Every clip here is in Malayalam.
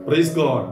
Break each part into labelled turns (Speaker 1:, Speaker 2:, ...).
Speaker 1: പ്രൈസ് ഗോഡ്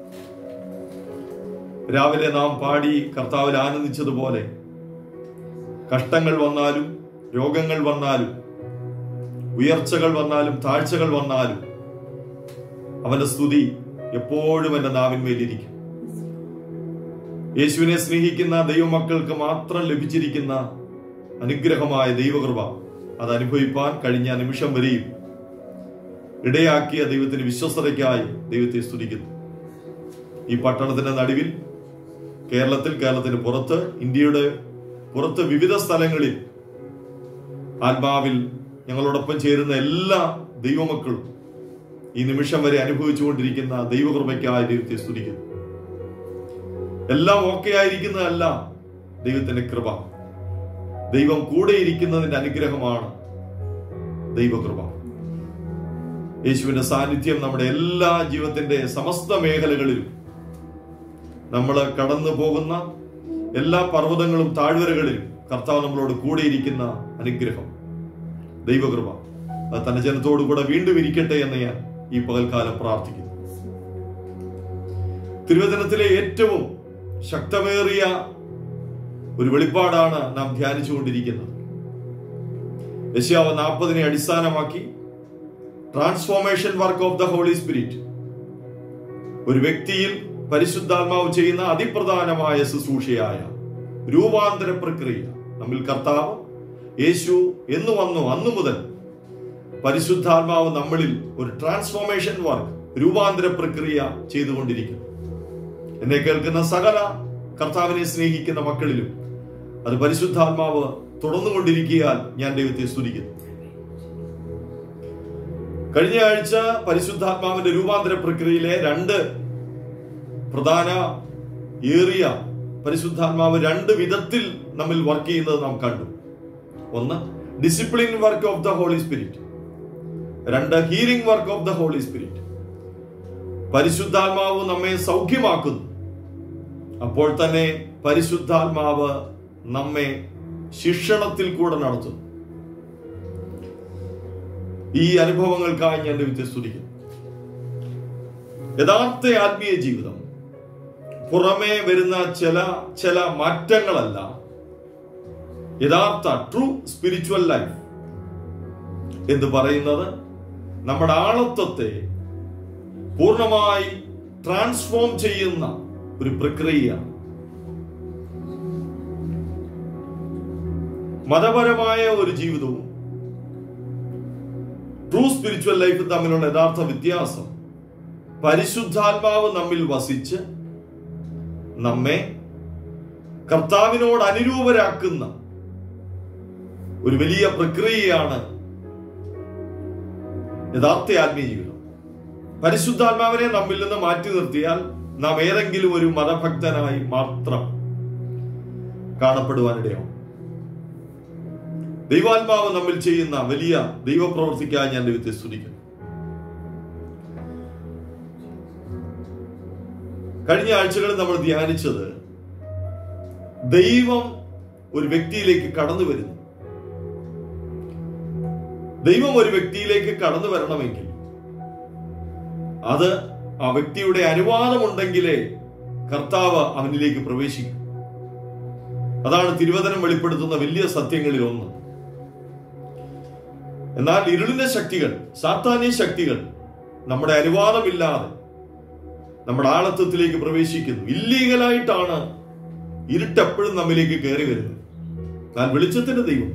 Speaker 1: രാവിലെ നാം പാടി കർത്താവിൽ ആനന്ദിച്ചതുപോലെ കഷ്ടങ്ങൾ വന്നാലും രോഗങ്ങൾ വന്നാലും ഉയർച്ചകൾ വന്നാലും താഴ്ചകൾ വന്നാലും അവന്റെ സ്തുതി എപ്പോഴും എന്റെ നാവിന്മേലിരിക്കും യേശുവിനെ സ്നേഹിക്കുന്ന ദൈവമക്കൾക്ക് മാത്രം ലഭിച്ചിരിക്കുന്ന അനുഗ്രഹമായ ദൈവകൃപ അത് അനുഭവിപ്പാൻ കഴിഞ്ഞ നിമിഷം വരെയും ഇടയാക്കിയ ദൈവത്തിന് വിശ്വസ്തതയ്ക്കായി ദൈവത്തെ സ്തുതിക്കുന്നു ഈ പട്ടണത്തിന്റെ നടുവിൽ കേരളത്തിൽ കേരളത്തിന് പുറത്ത് ഇന്ത്യയുടെ പുറത്ത് വിവിധ സ്ഥലങ്ങളിൽ ആത്മാവിൽ ഞങ്ങളോടൊപ്പം ചേരുന്ന എല്ലാ ദൈവമക്കളും ഈ നിമിഷം വരെ അനുഭവിച്ചുകൊണ്ടിരിക്കുന്ന ദൈവകൃപയ്ക്കായി ദൈവത്തെ സ്തുതിക്കുന്നു എല്ലാം ഓക്കെ ആയിരിക്കുന്നതല്ല ദൈവത്തിന്റെ കൃപ ദൈവം കൂടെ ഇരിക്കുന്നതിന്റെ അനുഗ്രഹമാണ് ദൈവകൃപ യേശുവിന്റെ സാന്നിധ്യം നമ്മുടെ എല്ലാ ജീവിതത്തിന്റെ സമസ്ത മേഖലകളിലും നമ്മൾ കടന്നു പോകുന്ന എല്ലാ പർവ്വതങ്ങളും താഴ്വരകളിലും കർത്താവ് നമ്മളോട് കൂടെ ഇരിക്കുന്ന അനുഗ്രഹം ദൈവകൃപ അത് തന്റെ ജനത്തോടു കൂടെ വീണ്ടും ഇരിക്കട്ടെ എന്ന് ഞാൻ ഈ പകൽക്കാലം പ്രാർത്ഥിക്കുന്നു തിരുവചനത്തിലെ ഏറ്റവും ശക്തമേറിയ ഒരു വെളിപ്പാടാണ് നാം ധ്യാനിച്ചുകൊണ്ടിരിക്കുന്നത് യശ്യാവ് നാൽപ്പതിനെ അടിസ്ഥാനമാക്കി transformation work of the Holy Spirit ഒരു വ്യക്തിയിൽ പരിശുദ്ധാത്മാവ് ചെയ്യുന്ന അതിപ്രധാനമായ ശുശ്രൂഷയായ രൂപാന്തര പ്രക്രിയ നമ്മിൽ കർത്താവ് യേശു എന്ന് വന്നു അന്നു മുതൽ പരിശുദ്ധാത്മാവ് നമ്മളിൽ ഒരു ട്രാൻസ്ഫോർമേഷൻ വർക്ക് രൂപാന്തര പ്രക്രിയ ചെയ്തുകൊണ്ടിരിക്കുന്നു എന്നെ കേൾക്കുന്ന സകല കർത്താവിനെ സ്നേഹിക്കുന്ന മക്കളിലും അത് പരിശുദ്ധാത്മാവ് തുടർന്നുകൊണ്ടിരിക്കാൻ ഞാൻ ദൈവത്തെ സ്തുതിക്കുന്നു കഴിഞ്ഞ ആഴ്ച പരിശുദ്ധാത്മാവിന്റെ രൂപാന്തര പ്രക്രിയയിലെ രണ്ട് പ്രധാന ഏറിയ പരിശുദ്ധാത്മാവ് രണ്ട് വിധത്തിൽ നമ്മിൽ വർക്ക് ചെയ്യുന്നത് നാം കണ്ടു ഒന്ന് discipline work of the Holy Spirit രണ്ട് healing work of the Holy Spirit പരിശുദ്ധാത്മാവ് നമ്മെ സൗഖ്യമാക്കുന്നു അപ്പോൾ തന്നെ പരിശുദ്ധാത്മാവ് നമ്മെ ശിക്ഷണത്തിൽ കൂടെ നടത്തുന്നു ഈ അനുഭവങ്ങൾക്കായി ഞാൻ ദൈവത്തെ സ്തുതിക്കുന്നു യഥാർത്ഥ ആത്മീയ ജീവിതം പുറമേ വരുന്ന ചില ചില മാറ്റങ്ങളല്ല യഥാർത്ഥ ട്രൂ സ്പിരിച്വൽ ലൈഫ് എന്ന് പറയുന്നത് നമ്മുടെ ആളത്വത്തെ പൂർണ്ണമായി ട്രാൻസ്ഫോം ചെയ്യുന്ന ഒരു പ്രക്രിയയാണ് മതപരമായ ഒരു ജീവിതവും ട്രൂ സ്പിരിച്വൽ ലൈഫും തമ്മിലുള്ള യഥാർത്ഥ വ്യത്യാസം പരിശുദ്ധാത്മാവ് നമ്മിൽ വസിച്ച് നമ്മെ കർത്താവിനോട് അനുരൂപരാക്കുന്ന ഒരു വലിയ പ്രക്രിയയാണ് യഥാർത്ഥ ആത്മീയ ജീവിതം പരിശുദ്ധാത്മാവിനെ നമ്മിൽ നിന്ന് മാറ്റി നിർത്തിയാൽ നാം ഏതെങ്കിലും ഒരു മതഭക്തനായി മാത്രം കാണപ്പെടുവാനിടയാവും ദൈവാത്മാവ് നമ്മിൽ ചെയ്യുന്ന വലിയ ദൈവപ്രവർത്തിക്കായി ഞാൻ ദൈവത്തെ സ്തുതിക്കുന്നു കഴിഞ്ഞ ആഴ്ചകളിൽ നമ്മൾ ധ്യാനിച്ചത് ദൈവം ഒരു വ്യക്തിയിലേക്ക് കടന്നു വരുന്നു ദൈവം ഒരു വ്യക്തിയിലേക്ക് കടന്നു വരണമെങ്കിൽ അത് ആ വ്യക്തിയുടെ അനുവാദമുണ്ടെങ്കിലേ കർത്താവ് അവനിലേക്ക് പ്രവേശിക്കും അതാണ് തിരുവചനം വെളിപ്പെടുത്തുന്ന വലിയ സത്യങ്ങളിൽ ഒന്ന് എന്നാൽ ഇരുളിന്റെ ശക്തികൾ സാത്താന്യ ശക്തികൾ നമ്മുടെ അനുവാദമില്ലാതെ നമ്മുടെ ആളത്വത്തിലേക്ക് പ്രവേശിക്കുന്നു ഇല്ലീഗലായിട്ടാണ് ഇരുട്ടെപ്പോഴും നമ്മിലേക്ക് കയറി വരുന്നത് എന്നാൽ വെളിച്ചത്തിന്റെ ദൈവം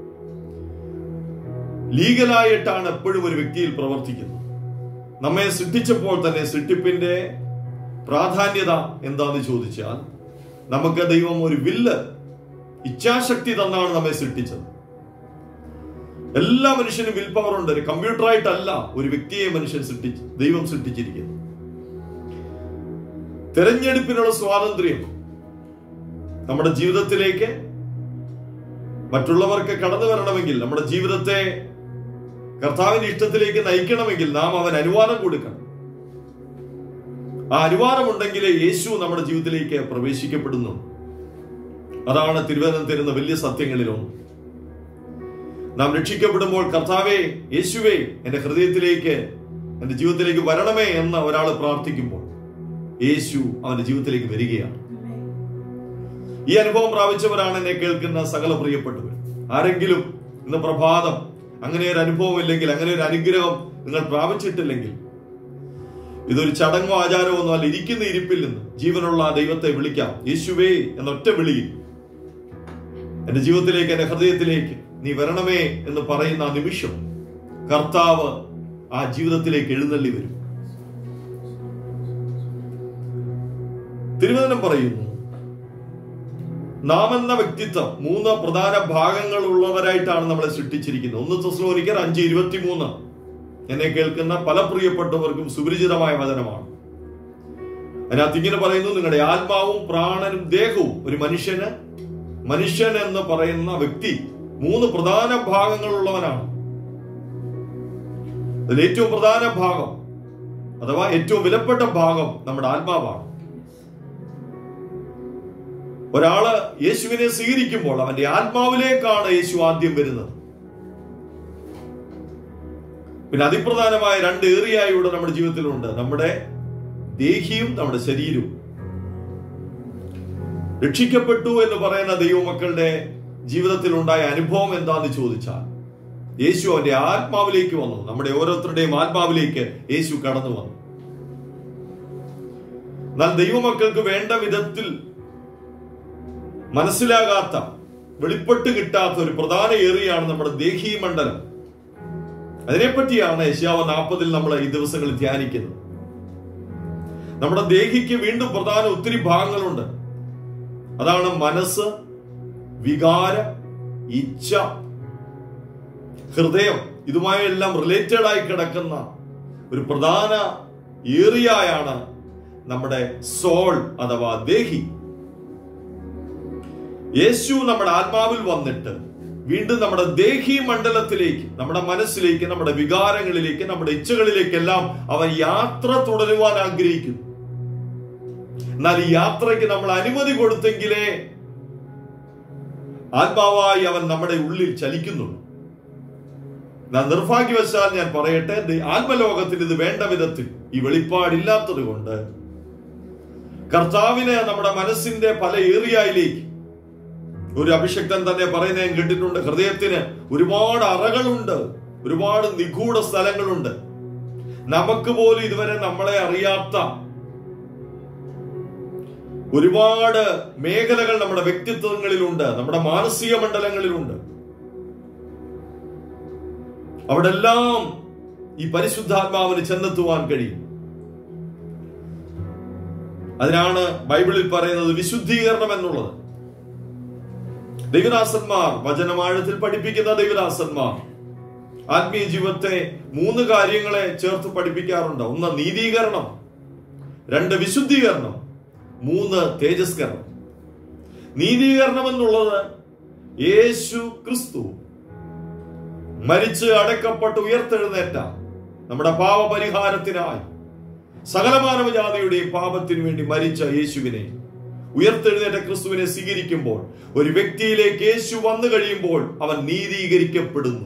Speaker 1: ലീഗലായിട്ടാണ് എപ്പോഴും ഒരു വ്യക്തിയിൽ പ്രവർത്തിക്കുന്നത് നമ്മെ സൃഷ്ടിച്ചപ്പോൾ തന്നെ സൃഷ്ടിപ്പിന്റെ പ്രാധാന്യത എന്താന്ന് ചോദിച്ചാൽ നമുക്ക് ദൈവം ഒരു വില്ല് ഇച്ഛാശക്തി തന്നാണ് നമ്മെ സൃഷ്ടിച്ചത് എല്ലാ മനുഷ്യനും വിൽ പവർ ഉണ്ട് ഒരു കമ്പ്യൂട്ടറായിട്ടല്ല ഒരു വ്യക്തിയെ മനുഷ്യൻ സൃഷ്ടിച്ച് ദൈവം സൃഷ്ടിച്ചിരിക്കുന്നത് തെരഞ്ഞെടുപ്പിനുള്ള സ്വാതന്ത്ര്യം നമ്മുടെ ജീവിതത്തിലേക്ക് മറ്റുള്ളവർക്ക് കടന്നു വരണമെങ്കിൽ നമ്മുടെ ജീവിതത്തെ കർത്താവിന്റെ ഇഷ്ടത്തിലേക്ക് നയിക്കണമെങ്കിൽ നാം അവൻ അനുവാദം കൊടുക്കണം ആ അനുവാദമുണ്ടെങ്കിലേ യേശു നമ്മുടെ ജീവിതത്തിലേക്ക് പ്രവേശിക്കപ്പെടുന്നു അതാണ് തിരുവനന്തപുരം തരുന്ന വലിയ സത്യങ്ങളിലൊന്ന് നാം രക്ഷിക്കപ്പെടുമ്പോൾ കർത്താവേ യേശുവേ എന്റെ ഹൃദയത്തിലേക്ക് എൻ്റെ ജീവിതത്തിലേക്ക് വരണമേ എന്ന് ഒരാൾ പ്രാർത്ഥിക്കുമ്പോൾ യേശു അവന്റെ ജീവിതത്തിലേക്ക് വരികയാണ് ഈ അനുഭവം പ്രാപിച്ചവരാണ് എന്നെ കേൾക്കുന്ന സകല പ്രിയപ്പെട്ടവർ ആരെങ്കിലും ഇന്ന് പ്രഭാതം അങ്ങനെ ഒരു അനുഭവം ഇല്ലെങ്കിൽ അങ്ങനെ ഒരു അനുഗ്രഹം നിങ്ങൾ പ്രാപിച്ചിട്ടില്ലെങ്കിൽ ഇതൊരു ചടങ്ങോ ആചാരമോ ഒന്നും അല്ല ഇരിക്കുന്ന ഇരിപ്പിൽ നിന്ന് ജീവനുള്ള ആ ദൈവത്തെ വിളിക്കാം യേശുവേ എന്നൊറ്റ വിളിയിൽ എന്റെ ജീവിതത്തിലേക്ക് എന്റെ ഹൃദയത്തിലേക്ക് നീ വരണമേ എന്ന് പറയുന്ന ആ നിമിഷം കർത്താവ് ആ ജീവിതത്തിലേക്ക് എഴുന്നള്ളി വരും തിരുവചനം പറയുന്നു നാം എന്ന വ്യക്തിത്വം മൂന്ന് പ്രധാന ഭാഗങ്ങൾ ഉള്ളവരായിട്ടാണ് നമ്മളെ സൃഷ്ടിച്ചിരിക്കുന്നത് ഒന്ന് തെസ്ലോനിക്കർ അഞ്ച് ഇരുപത്തി മൂന്ന് എന്നെ കേൾക്കുന്ന പല പ്രിയപ്പെട്ടവർക്കും സുപരിചിതമായ വചനമാണ് അതിനകത്ത് ഇങ്ങനെ പറയുന്നു നിങ്ങളുടെ ആത്മാവും പ്രാണനും ദേഹവും ഒരു മനുഷ്യന് മനുഷ്യൻ എന്ന് പറയുന്ന വ്യക്തി മൂന്ന് പ്രധാന ഭാഗങ്ങളുള്ളവനാണ് അതിൽ ഏറ്റവും പ്രധാന ഭാഗം അഥവാ ഏറ്റവും വിലപ്പെട്ട ഭാഗം നമ്മുടെ ആത്മാവാണ് ഒരാള് യേശുവിനെ സ്വീകരിക്കുമ്പോൾ അവന്റെ ആത്മാവിലേക്കാണ് യേശു ആദ്യം വരുന്നത് പിന്നെ അതിപ്രധാനമായ രണ്ട് ഏറിയ ഇവിടെ നമ്മുടെ ജീവിതത്തിലുണ്ട് നമ്മുടെ ദേഹിയും നമ്മുടെ ശരീരവും രക്ഷിക്കപ്പെട്ടു എന്ന് പറയുന്ന ദൈവമക്കളുടെ ജീവിതത്തിൽ ഉണ്ടായ അനുഭവം എന്താന്ന് ചോദിച്ചാൽ യേശു അവന്റെ ആത്മാവിലേക്ക് വന്നു നമ്മുടെ ഓരോരുത്തരുടെയും ആത്മാവിലേക്ക് യേശു കടന്നു വന്നു എന്നാൽ ദൈവമക്കൾക്ക് വേണ്ട വിധത്തിൽ മനസ്സിലാകാത്ത വെളിപ്പെട്ട് കിട്ടാത്ത ഒരു പ്രധാന ഏറിയാണ് നമ്മുടെ ദേഹീ മണ്ഡലം അതിനെപ്പറ്റിയാണ് യശാവ് നാൽപ്പതിൽ നമ്മൾ ഈ ദിവസങ്ങളിൽ ധ്യാനിക്കുന്നത് നമ്മുടെ ദേഹിക്ക് വീണ്ടും പ്രധാന ഒത്തിരി ഭാഗങ്ങളുണ്ട് അതാണ് മനസ്സ് വികാരം ഇച്ഛ ഹൃദയം ഇതുമായെല്ലാം റിലേറ്റഡ് ആയി കിടക്കുന്ന ഒരു പ്രധാന ഏറിയായാണ് നമ്മുടെ സോൾ അഥവാ ദേഹി യേശു നമ്മുടെ ആത്മാവിൽ വന്നിട്ട് വീണ്ടും നമ്മുടെ ദേഹി മണ്ഡലത്തിലേക്ക് നമ്മുടെ മനസ്സിലേക്ക് നമ്മുടെ വികാരങ്ങളിലേക്ക് നമ്മുടെ ഇച്ഛകളിലേക്കെല്ലാം അവൻ യാത്ര തുടരുവാൻ ആഗ്രഹിക്കുന്നു എന്നാൽ ഈ യാത്രയ്ക്ക് നമ്മൾ അനുമതി കൊടുത്തെങ്കിലേ ആത്മാവായി അവൻ നമ്മുടെ ഉള്ളിൽ ചലിക്കുന്നുള്ളൂ ഞാൻ നിർഭാഗ്യവശാൽ ഞാൻ പറയട്ടെ ദൈ- ആത്മലോകത്തിൽ ഇത് വേണ്ട വിധത്തിൽ ഈ വെളിപ്പാടില്ലാത്തത് കൊണ്ട് കർത്താവിന് നമ്മുടെ മനസ്സിന്റെ പല ഏറിയയിലേക്ക് ഒരു അഭിഷക്തൻ തന്നെ പറയുന്നത് ഞാൻ കേട്ടിട്ടുണ്ട് ഹൃദയത്തിന് ഒരുപാട് അറകളുണ്ട് ഒരുപാട് നിഗൂഢ സ്ഥലങ്ങളുണ്ട് നമുക്ക് പോലും ഇതുവരെ നമ്മളെ അറിയാത്ത ഒരുപാട് മേഖലകൾ നമ്മുടെ വ്യക്തിത്വങ്ങളിലുണ്ട് നമ്മുടെ മാനസിക മണ്ഡലങ്ങളിലുണ്ട് അവിടെ എല്ലാം ഈ പരിശുദ്ധാത്മാവിന് ചെന്നെത്തുവാൻ കഴിയും അതിനാണ് ബൈബിളിൽ പറയുന്നത് വിശുദ്ധീകരണം എന്നുള്ളത് ദൈവദാസന്മാർ വചനമാഴത്തിൽ പഠിപ്പിക്കുന്ന ദൈവദാസന്മാർ ആത്മീയ ജീവിതത്തെ മൂന്ന് കാര്യങ്ങളെ ചേർത്ത് പഠിപ്പിക്കാറുണ്ട് ഒന്ന് നീതീകരണം രണ്ട് വിശുദ്ധീകരണം മൂന്ന് തേജസ്കരണം നീതീകരണം എന്നുള്ളത് യേശു ക്രിസ്തു മരിച്ച് അടക്കപ്പെട്ട് ഉയർത്തെഴുന്നേറ്റ നമ്മുടെ പാപപരിഹാരത്തിനായി സകല മാനവജാതിയുടെയും പാപത്തിനു വേണ്ടി മരിച്ച യേശുവിനെ ഉയർത്തെഴുന്നേറ്റ ക്രിസ്തുവിനെ സ്വീകരിക്കുമ്പോൾ ഒരു വ്യക്തിയിലേക്ക് യേശു വന്നു കഴിയുമ്പോൾ അവൻ നീതീകരിക്കപ്പെടുന്നു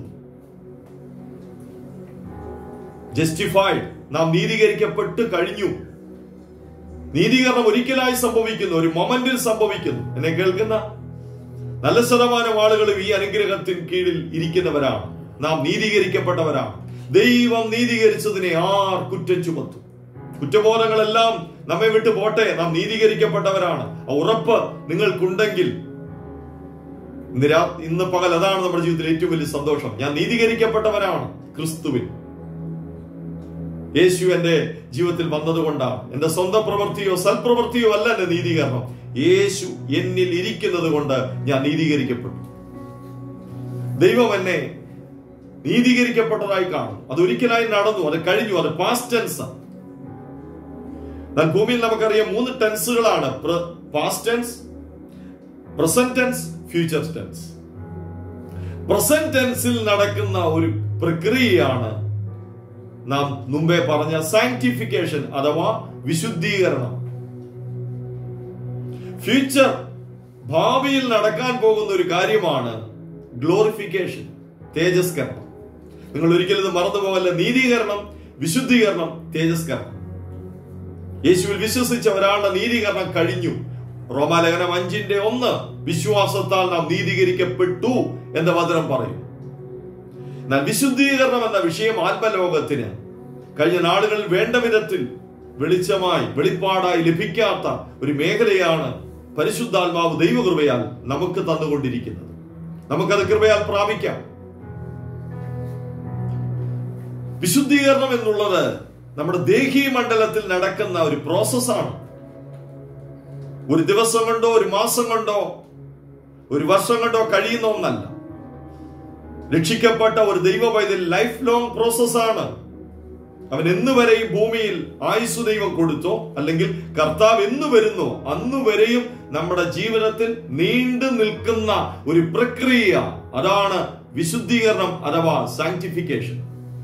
Speaker 1: ജസ്റ്റിഫൈഡ് നാം നീതീകരിക്കപ്പെട്ട് കഴിഞ്ഞു നീതീകരണം ഒരിക്കലായി സംഭവിക്കുന്നു ഒരു മൊമെന്റിൽ സംഭവിക്കുന്നു എന്നെ കേൾക്കുന്ന നല്ല ശതമാനം ആളുകളും ഈ അനുഗ്രഹത്തിന് കീഴിൽ ഇരിക്കുന്നവരാണ് നാം നീതീകരിക്കപ്പെട്ടവരാണ് ദൈവം നീതീകരിച്ചതിനെ ആർ കുറ്റം ചുമത്തും കുറ്റബോധങ്ങളെല്ലാം നമ്മെ വിട്ടു പോട്ടെ നാം നീതീകരിക്കപ്പെട്ടവരാണ് ആ ഉറപ്പ് നിങ്ങൾക്കുണ്ടെങ്കിൽ ഇന്ന് രാ ഇന്ന് പകൽ അതാണ് നമ്മുടെ ജീവിതത്തിൽ ഏറ്റവും വലിയ സന്തോഷം ഞാൻ നീതീകരിക്കപ്പെട്ടവനാണ് ക്രിസ്തുവിൽ യേശു എന്റെ ജീവിതത്തിൽ വന്നതുകൊണ്ടാണ് എന്റെ സ്വന്തം പ്രവൃത്തിയോ സൽപ്രവൃത്തിയോ അല്ല എന്റെ നീതീകരണം യേശു എന്നിൽ ഇരിക്കുന്നത് കൊണ്ട് ഞാൻ നീതീകരിക്കപ്പെട്ടു ദൈവം എന്നെ നീതീകരിക്കപ്പെട്ടതായി കാണും അത് ഒരിക്കലായി നടന്നു അത് കഴിഞ്ഞു അത് പാസ്റ്റ് ടെൻസ് എന്നാൽ ഭൂമിയിൽ നമുക്കറിയാം മൂന്ന് ടെൻസുകളാണ് past tense present tense future tense present ടെൻസിൽ നടക്കുന്ന ഒരു പ്രക്രിയയാണ് നാം മുമ്പേ പറഞ്ഞ സാങ്ക്ടിഫിക്കേഷൻ അഥവാ വിശുദ്ധീകരണം ഫ്യൂച്ചർ ഭാവിയിൽ നടക്കാൻ പോകുന്ന ഒരു കാര്യമാണ് ഗ്ലോറിഫിക്കേഷൻ തേജസ്കരണം നിങ്ങൾ ഒരിക്കലും ഇത് മറന്നു പോകല്ല നീതീകരണം വിശുദ്ധീകരണം തേജസ്കരണം യേശുവിൽ വിശ്വസിച്ച ഒരാളുടെ നീതീകരണം കഴിഞ്ഞു റോമാലേഖനം അഞ്ചിന്റെ ഒന്ന് വിശ്വാസത്താൽ നാം നീതീകരിക്കപ്പെട്ടു എന്ന വചനം പറയും എന്നാൽ വിശുദ്ധീകരണം എന്ന വിഷയം ആത്മലോകത്തിന് കഴിഞ്ഞ നാളുകളിൽ വേണ്ട വിധത്തിൽ വെളിച്ചമായി വെളിപ്പാടായി ലഭിക്കാത്ത ഒരു മേഖലയാണ് പരിശുദ്ധാത്മാവ് ദൈവകൃപയാൽ നമുക്ക് തന്നുകൊണ്ടിരിക്കുന്നത് നമുക്കത് കൃപയാൽ പ്രാപിക്കാം വിശുദ്ധീകരണം എന്നുള്ളത് നമ്മുടെ ദേഹീ മണ്ഡലത്തിൽ നടക്കുന്ന ഒരു പ്രോസസ്സാണ് ഒരു ദിവസം കൊണ്ടോ ഒരു മാസം കൊണ്ടോ ഒരു വർഷം കൊണ്ടോ കഴിയുന്ന ഒന്നല്ല രക്ഷിക്കപ്പെട്ട ഒരു ദൈവ പൈതൽ ലൈഫ് ലോങ് പ്രോസസ്സാണ് അവൻ എന്ന് വരെ ഈ ഭൂമിയിൽ ആയുസ് ദൈവം കൊടുത്തോ അല്ലെങ്കിൽ കർത്താവ് എന്ന് വരുന്നോ അന്ന് വരെയും നമ്മുടെ ജീവിതത്തിൽ നീണ്ടു നിൽക്കുന്ന ഒരു പ്രക്രിയ അതാണ് വിശുദ്ധീകരണം അഥവാ സാങ്ക്ടിഫിക്കേഷൻ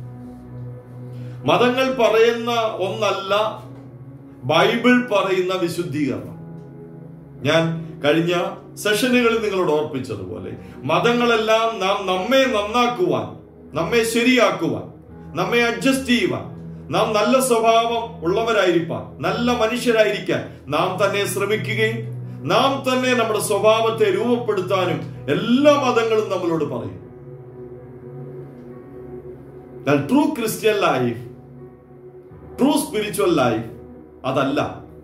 Speaker 1: മതങ്ങൾ പറയുന്ന ഒന്നല്ല ബൈബിൾ പറയുന്ന വിശുദ്ധീകരണം ഞാൻ കഴിഞ്ഞ സെഷനുകളിൽ നിങ്ങളോട് ഓർപ്പിച്ചതുപോലെ മതങ്ങളെല്ലാം നാം നമ്മെ നന്നാക്കുവാൻ നമ്മെ ശരിയാക്കുവാൻ നമ്മെ അഡ്ജസ്റ്റ് ചെയ്യുവാൻ നാം നല്ല സ്വഭാവം ഉള്ളവരായിരിക്കാൻ നല്ല മനുഷ്യരായിരിക്കാൻ നാം തന്നെ ശ്രമിക്കുകയും നാം തന്നെ നമ്മുടെ സ്വഭാവത്തെ രൂപപ്പെടുത്താനും എല്ലാ മതങ്ങളും നമ്മളോട് പറയും true Christian life true spiritual life അതല്ല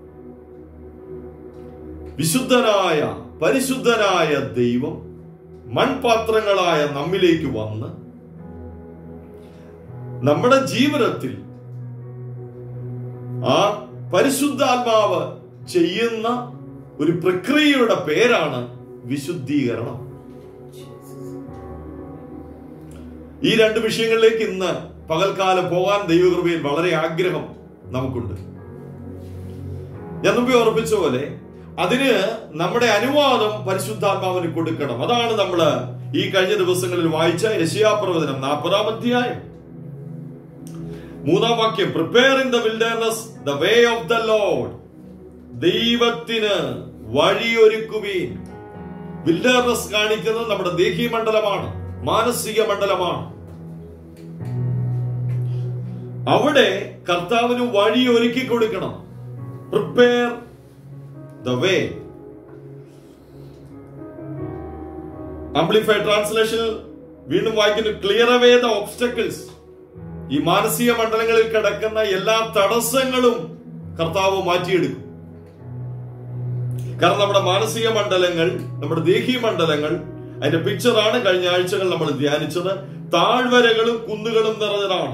Speaker 1: വിശുദ്ധനായ പരിശുദ്ധനായ ദൈവം മൺപാത്രങ്ങളായ നമ്മിലേക്ക് വന്ന് നമ്മുടെ ജീവിതത്തിൽ ആ പരിശുദ്ധാത്മാവ് ചെയ്യുന്ന ഒരു പ്രക്രിയയുടെ പേരാണ് വിശുദ്ധീകരണം ഈ രണ്ട് വിഷയങ്ങളിലേക്ക് ഇന്ന് പകൽക്കാലം പോകാൻ ദൈവകൃപയിൽ വളരെ ആഗ്രഹം നമുക്കുണ്ട് ഞാൻ മുമ്പേ ഓർപ്പിച്ച പോലെ അതിന് നമ്മുടെ അനുവാദം പരിശുദ്ധാത്മാവിന് കൊടുക്കണം അതാണ് നമ്മൾ ഈ കഴിഞ്ഞ ദിവസങ്ങളിൽ വായിച്ച യശയാപ്രവചനം നാൽപ്പതാം അധ്യായം മൂന്നാം വാക്യം prepare in the wilderness the way of the Lord ദൈവത്തിന് വഴിയൊരുക്കുവീൻ വിൽഡർനെസ് കാണിക്കുന്നത് നമ്മുടെ ദേഹീ മണ്ഡലമാണ് മാനസിക മണ്ഡലമാണ് അവിടെ കർത്താവിന് വഴി ഒരുക്കി കൊടുക്കണം prepare the way amplified translation വീണ്ടും വായിക്കുന്നു ക്ലിയർ അവേ ദ ഓബ്സ്റ്റക്കിൾസ് ഈ മാനസിക മണ്ഡലങ്ങളിൽ കിടക്കുന്ന എല്ലാ തടസ്സങ്ങളും കർത്താവ് മാറ്റിയെടുക്കും കാരണം നമ്മുടെ മാനസിക മണ്ഡലങ്ങൾ നമ്മുടെ ദേഹീ മണ്ഡലങ്ങൾ അതിന്റെ പിക്ചറാണ് കഴിഞ്ഞ ആഴ്ചകൾ നമ്മൾ ധ്യാനിച്ചത് താഴ്വരകളും കുന്നുകളും നിറഞ്ഞതാണ്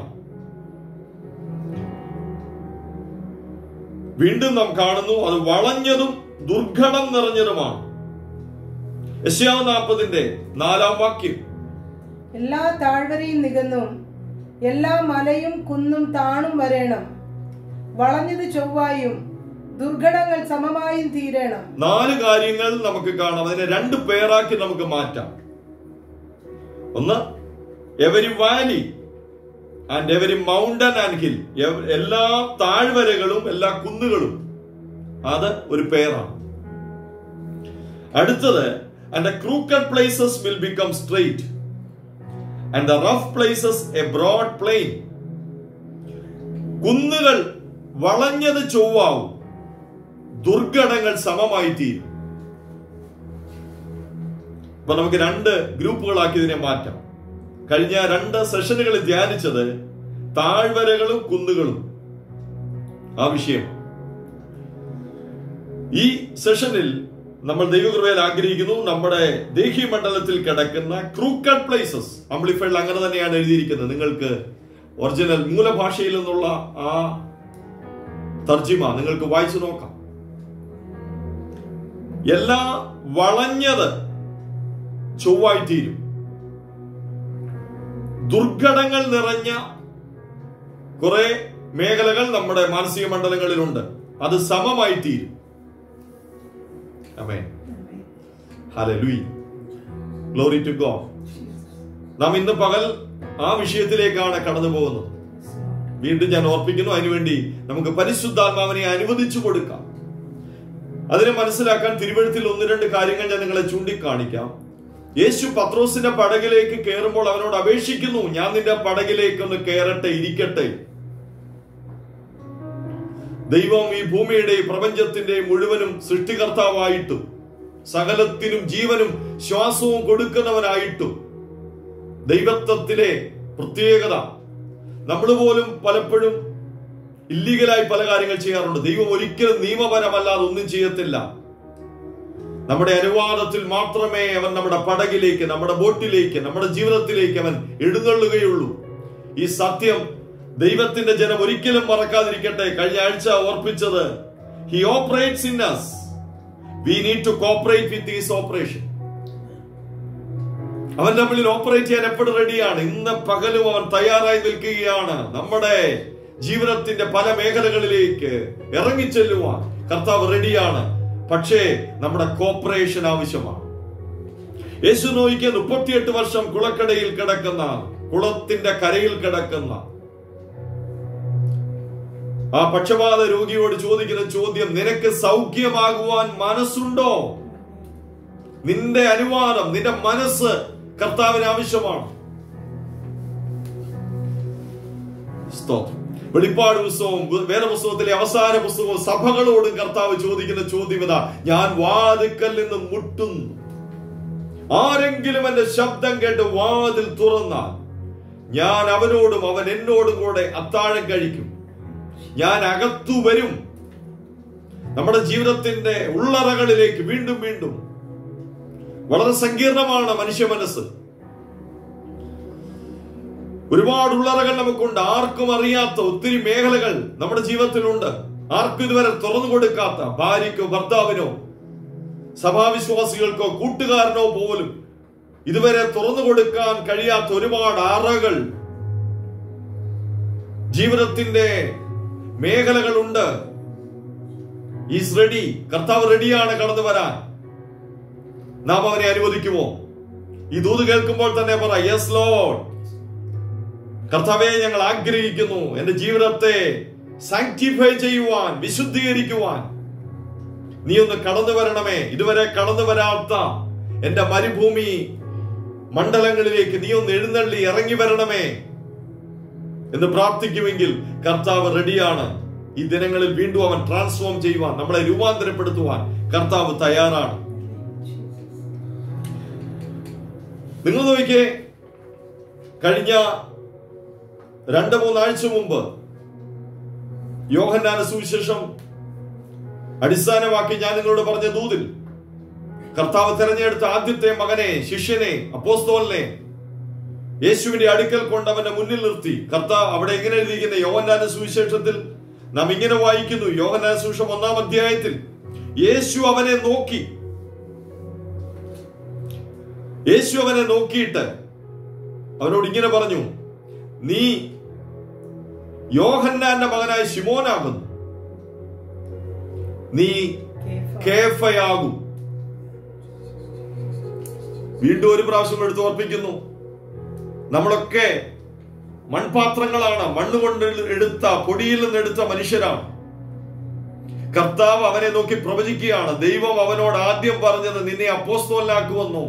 Speaker 1: വീണ്ടും നാം കാണുന്നു അത് വളഞ്ഞതും ദുർഘടം നിറഞ്ഞതുമാണ് യശ്യാവ് നാൽപ്പതിന്റെ നാലാം വാക്യം
Speaker 2: എല്ലാ താഴ്വരയും നികന്നും എല്ലാ മലയും കുന്നും താണും വരേണം വളഞ്ഞത് ചൊവ്വായും ദുർഘടങ്ങൾ സമമായും തീരണം
Speaker 1: നാല് കാര്യങ്ങൾ നമുക്ക് കാണാം അതിനെ രണ്ട് പേരാക്കി നമുക്ക് മാറ്റാം ഒന്ന് every valley and every mountain and hill എല്ലാ താഴ്വരകളും എല്ലാ കുന്നുകളും അത് ഒരു പേരാണ് അടുത്തത് and the crooked places will become straight and the rough places a broad plain കുന്നുകൾ വളഞ്ഞത് ചൊവ്വാവും ദുർഘടങ്ങൾ സമമായി തീരും അപ്പൊ നമുക്ക് രണ്ട് ഗ്രൂപ്പുകളാക്കി ഇതിനെ മാറ്റാം കഴിഞ്ഞ രണ്ട് സെഷനുകളിൽ ധ്യാനിച്ചത് താഴ്വരകളും കുന്നുകളും ആ വിഷയം ഈ സെഷനിൽ നമ്മൾ ദൈവകൃപയിൽ ആഗ്രഹിക്കുന്നു നമ്മുടെ ദേഹീയ മണ്ഡലത്തിൽ കിടക്കുന്ന ക്രൂക്കഡ് പ്ലേസസ് അംപ്ലിഫൈഡിൽ അങ്ങനെ തന്നെയാണ് എഴുതിയിരിക്കുന്നത് നിങ്ങൾക്ക് ഒറിജിനൽ മൂലഭാഷയിൽ നിന്നുള്ള ആ തർജിമ നിങ്ങൾക്ക് വായിച്ചു നോക്കാം എല്ലാ വളഞ്ഞത് ചൊവ്വായി തീരും ദുർഘടങ്ങൾ നിറഞ്ഞ കുറെ മേഖലകൾ നമ്മുടെ മാനസിക മണ്ഡലങ്ങളിലുണ്ട് അത് സമമായി തീരും അമേ ഹല്ലേലൂയ ഗ്ലോറി ടു ഗോഡ് നാം ഇന്ന് പകൽ ആ വിഷയത്തിലേക്കാണ് കടന്നു പോകുന്നത് വീണ്ടും ഞാൻ ഓർപ്പിക്കുന്നു അതിനുവേണ്ടി നമുക്ക് പരിശുദ്ധാത്മാവിനെ അനുവദിച്ചു കൊടുക്കാം അതിനെ മനസ്സിലാക്കാൻ തിരുവഴുത്തിൽ ഒന്ന് രണ്ട് കാര്യങ്ങൾ ഞാൻ നിങ്ങളെ ചൂണ്ടിക്കാണിക്കാം യേശു പത്രോസിന്റെ പടകിലേക്ക് കയറുമ്പോൾ അവനോട് അപേക്ഷിക്കുന്നു ഞാൻ നിന്റെ പടകിലേക്ക് ഒന്ന് കയറട്ടെ ഇരിക്കട്ടെ ദൈവം ഈ ഭൂമിയുടെ ഈ പ്രപഞ്ചത്തിന്റെ മുഴുവനും സൃഷ്ടികർത്താവായിട്ടും സകലത്തിനും ജീവനും ശ്വാസവും കൊടുക്കുന്നവനായിട്ടും ദൈവത്വത്തിലെ പ്രത്യേകത നമ്മൾ പോലും പലപ്പോഴും ഇല്ലീഗലായി പല കാര്യങ്ങൾ ചെയ്യാറുണ്ട് ദൈവം ഒരിക്കലും നിയമപരമല്ലാതെ ഒന്നും ചെയ്യത്തില്ല നമ്മുടെ അനുവാദത്തിൽ മാത്രമേ അവൻ നമ്മുടെ പടകിലേക്ക് നമ്മുടെ ബോട്ടിലേക്ക് നമ്മുടെ ജീവിതത്തിലേക്ക് അവൻ എഴുന്നള്ളുകയുള്ളൂ ഈ സത്യം ദൈവത്തിന്റെ ജനം ഒരിക്കലും മറക്കാതിരിക്കട്ടെ കഴിഞ്ഞ ആഴ്ച ഓർപ്പിച്ചത് he operates in us we need to cooperate with these operation അവൻ നമ്മളിൽ ഓപ്പറേറ്റ് ചെയ്യാൻ എപ്പോഴും റെഡിയാണ് ഇന്ന് പകലും അവൻ തയ്യാറായി നിൽക്കുകയാണ് നമ്മുടെ ജീവിതത്തിന്റെ പല മേഖലകളിലേക്ക് ഇറങ്ങിച്ചെല്ലുവാൻ കർത്താവ് റെഡിയാണ് പക്ഷേ നമ്മുടെ കോപ്പറേഷൻ ആവശ്യമാണ് യേശു നോയിക്ക് മുപ്പത്തിയെട്ട് വർഷം കുളക്കടയിൽ കിടക്കുന്ന കുളത്തിന്റെ കരയിൽ കിടക്കുന്ന ആ പക്ഷപാത രോഗിയോട് ചോദിക്കുന്ന ചോദ്യം നിനക്ക് സൗഖ്യമാകുവാൻ മനസ്സുണ്ടോ നിന്റെ അനുവാദം നിന്റെ മനസ്സ് കർത്താവിന് ആവശ്യമാണ് സ്തോത്രം വെളിപ്പാട് പുസ്തകവും വേദപുസ്തകത്തിലെ അവസാന പുസ്തകവും സഭകളോടും കർത്താവ് ചോദിക്കുന്ന ചോദ്യം ഇതാ ഞാൻ വാതുക്കൽ നിന്ന് മുട്ടുന്നു ആരെങ്കിലും എന്റെ ശബ്ദം കേട്ട് വാതിൽ തുറന്നാൽ ഞാൻ അവനോടും അവൻ എന്നോടും കൂടെ അത്താഴം കഴിക്കും ഞാൻ അകത്തു വരും നമ്മുടെ ജീവിതത്തിന്റെ ഉള്ളറകളിലേക്ക് വീണ്ടും വീണ്ടും വളരെ സങ്കീർണമാണ് മനുഷ്യ മനസ്സ് ഒരുപാട് ഉള്ളറകൾ നമുക്കുണ്ട് ആർക്കും അറിയാത്ത ഒത്തിരി മേഖലകൾ നമ്മുടെ ജീവിതത്തിലുണ്ട് ആർക്കും ഇതുവരെ തുറന്നു കൊടുക്കാത്ത ഭാര്യയ്ക്കോ ഭർത്താവിനോ സഭാവിശ്വാസികൾക്കോ കൂട്ടുകാരനോ പോലും ഇതുവരെ തുറന്നു കൊടുക്കാൻ കഴിയാത്ത ഒരുപാട് അറകൾ ജീവിതത്തിന്റെ മേഖലകളുണ്ട് ഈസ് റെഡി കർത്താവ് റെഡിയാണ് കടന്നു വരാൻ നാം അവനെ അനുവദിക്കുമോ ഈ ദൂത് കേൾക്കുമ്പോൾ തന്നെ പറ യെസ് ലോഡ് കർത്താവെ ഞങ്ങൾ ആഗ്രഹിക്കുന്നു എന്റെ ജീവിതത്തെ സാങ്ക്ടിഫൈ ചെയ്യുവാൻ വിശുദ്ധീകരിക്കുവാൻ നീ ഒന്ന് കടന്നു വരണമേ ഇതുവരെ കടന്നു വരാത്ത എന്റെ മരുഭൂമി മണ്ഡലങ്ങളിലേക്ക് നീ ഒന്ന് എഴുന്നള്ളി ഇറങ്ങി വരണമേ എന്ന് പ്രാർത്ഥിക്കുമെങ്കിൽ കർത്താവ് റെഡിയാണ് ഈ ദിനങ്ങളിൽ വീണ്ടും അവൻ ട്രാൻസ്ഫോം ചെയ്യുവാൻ നമ്മളെ രൂപാന്തരപ്പെടുത്തുവാൻ കർത്താവ് തയ്യാറാണ് നിങ്ങൾ നോക്കിയേ കഴിഞ്ഞ രണ്ട് മൂന്നാഴ്ച മുമ്പ് യോഹന്നാന സുവിശേഷം അടിസ്ഥാനമാക്കി ഞാൻ നിങ്ങളോട് പറഞ്ഞ ദൂതിൽ കർത്താവ് തെരഞ്ഞെടുത്ത ആദ്യത്തെ മകനെ ശിഷ്യനെ അപ്പോസ്തോലിനെ യേശുവിന്റെ അടുക്കൽ കൊണ്ട് അവന്റെ മുന്നിൽ നിർത്തി കർത്താവ് അവിടെ എങ്ങനെ എഴുതിയിരിക്കുന്ന യോഹന്നാന സുവിശേഷത്തിൽ നാം ഇങ്ങനെ വായിക്കുന്നു യോഹന്നാന സുവിശേഷം ഒന്നാം അധ്യായത്തിൽ യേശു അവനെ നോക്കി യേശു അവനെ നോക്കിയിട്ട് അവനോട് ഇങ്ങനെ പറഞ്ഞു നീ യോഹന്നാന്റെ മകനായ ശിമോനാകുന്നു നീ കേഫയാകും വീണ്ടും ഒരു പ്രാവശ്യം എടുത്ത് ഓർപ്പിക്കുന്നു നമ്മളൊക്കെ മൺപാത്രങ്ങളാണ് മണ്ണ് കൊണ്ട് എടുത്ത പൊടിയിൽ നിന്ന് എടുത്ത മനുഷ്യരാണ് കർത്താവ് അവനെ നോക്കി പ്രവചിക്കുകയാണ് ദൈവം അവനോട് ആദ്യം പറഞ്ഞത് നിന്നെ അപ്പോസ്തോലാക്കുമെന്നോ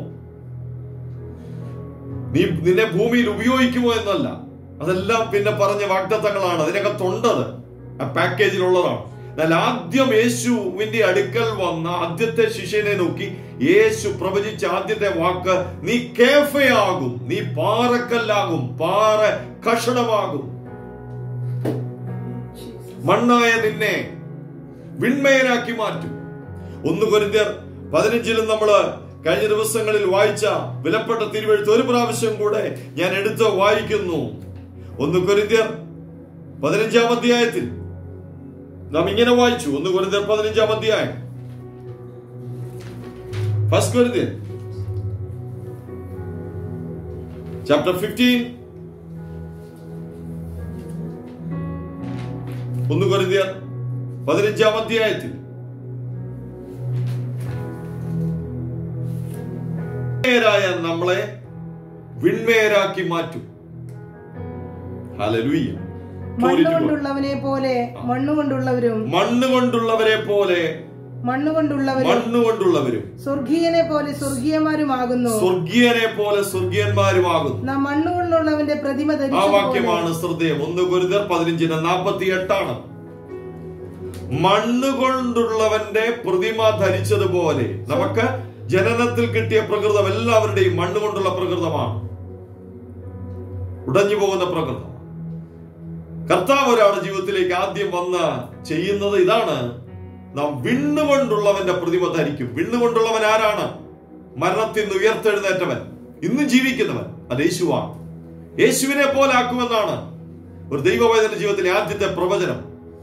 Speaker 1: നീ നിന്നെ ഭൂമിയിൽ ഉപയോഗിക്കുമോ എന്നല്ല അതെല്ലാം പിന്നെ പറഞ്ഞ വാഗ്ദത്തങ്ങളാണ് അതിനകത്തുണ്ടത് ആ പാക്കേജിലുള്ളതാണ് എന്നാൽ ആദ്യം യേശുവിന്റെ അടുക്കൽ വന്ന ആദ്യത്തെ ശിഷ്യനെ നോക്കി യേശു പ്രവചിച്ച ആദ്യത്തെ വാക്ക് നീ കേഫയാകും നീ പാറക്കല്ലാകും പാറ കഷണമാകും മണ്ണായ നിന്നെ വിൺമയനാക്കി മാറ്റും ഒന്ന് കൊരിന്ത്യർ പതിനഞ്ചിലും നമ്മള് കഴിഞ്ഞ ദിവസങ്ങളിൽ വായിച്ച വിലപ്പെട്ട തിരുവഴുത്ത് ഒരു പ്രാവശ്യം കൂടെ ഞാൻ എടുത്ത് വായിക്കുന്നു ഒന്ന് കൊരിന്ത്യർ പതിനഞ്ചാം അധ്യായത്തിൽ നാം ഇങ്ങനെ വായിച്ചു ഒന്ന് കൊരിന്ത്യർ പതിനഞ്ചാം അധ്യായം ഫസ്റ്റ് കൊരിന്ത്യർ ചാപ്റ്റർ ഫിഫ്റ്റീൻ ഒന്ന് കൊരിന്ത്യർ പതിനഞ്ചാം അധ്യായത്തിൽ വിൺമേരായ നമ്മളെ വിൺമേരാക്കി മാറ്റും ഹല്ലേലൂയ
Speaker 2: മണ്ണുകൊണ്ടുള്ളവനെ പോലെ മണ്ണുകൊണ്ടുള്ളവരും
Speaker 1: മണ്ണ് കൊണ്ടുള്ളവരെ പോലെ
Speaker 2: മണ്ണുകൊണ്ടുള്ളവരും
Speaker 1: മണ്ണ് കൊണ്ടുള്ളവരും
Speaker 2: സ്വർഗീയനെ പോലെ സ്വർഗീയമാരുമാകുന്നു
Speaker 1: സ്വർഗീയനെ പോലെ സ്വർഗീയന്മാരുമാകുന്നു
Speaker 2: നാം മണ്ണുകൊണ്ടുള്ളവന്റെ പ്രതിമ
Speaker 1: ആ
Speaker 2: ധരിച്ചതുപോലെ
Speaker 1: വാക്യമാണ് ശ്രദ്ധേയം ഒന്ന് ഗുരുതർ പതിനഞ്ചിന് നാൽപ്പത്തി എട്ടാണ് മണ്ണ് കൊണ്ടുള്ളവന്റെ പ്രതിമ ധരിച്ചതുപോലെ നമുക്ക് ജനനത്തിൽ കിട്ടിയ പ്രകൃതം എല്ലാവരുടെയും മണ്ണ് കൊണ്ടുള്ള പ്രകൃതമാണ് ഉടഞ്ഞു പോകുന്ന പ്രകൃതം കർത്താവ് ഒരാളുടെ ജീവിതത്തിലേക്ക് ആദ്യം വന്ന് ചെയ്യുന്നത് ഇതാണ് നാം വിണ്ണുകൊണ്ടുള്ളവന്റെ പ്രതിമ ധരിക്കും വിണ്ണുകൊണ്ടുള്ളവൻ ആരാണ് മരണത്തിൽ നിന്ന് ഉയർത്തെഴുന്നേറ്റവൻ ഇന്ന് ജീവിക്കുന്നവൻ അത് യേശുവാണ് യേശുവിനെ പോലെ ആക്കുമെന്നാണ് ഒരു ദൈവവേദന ജീവിതത്തിലെ ആദ്യത്തെ പ്രവചനം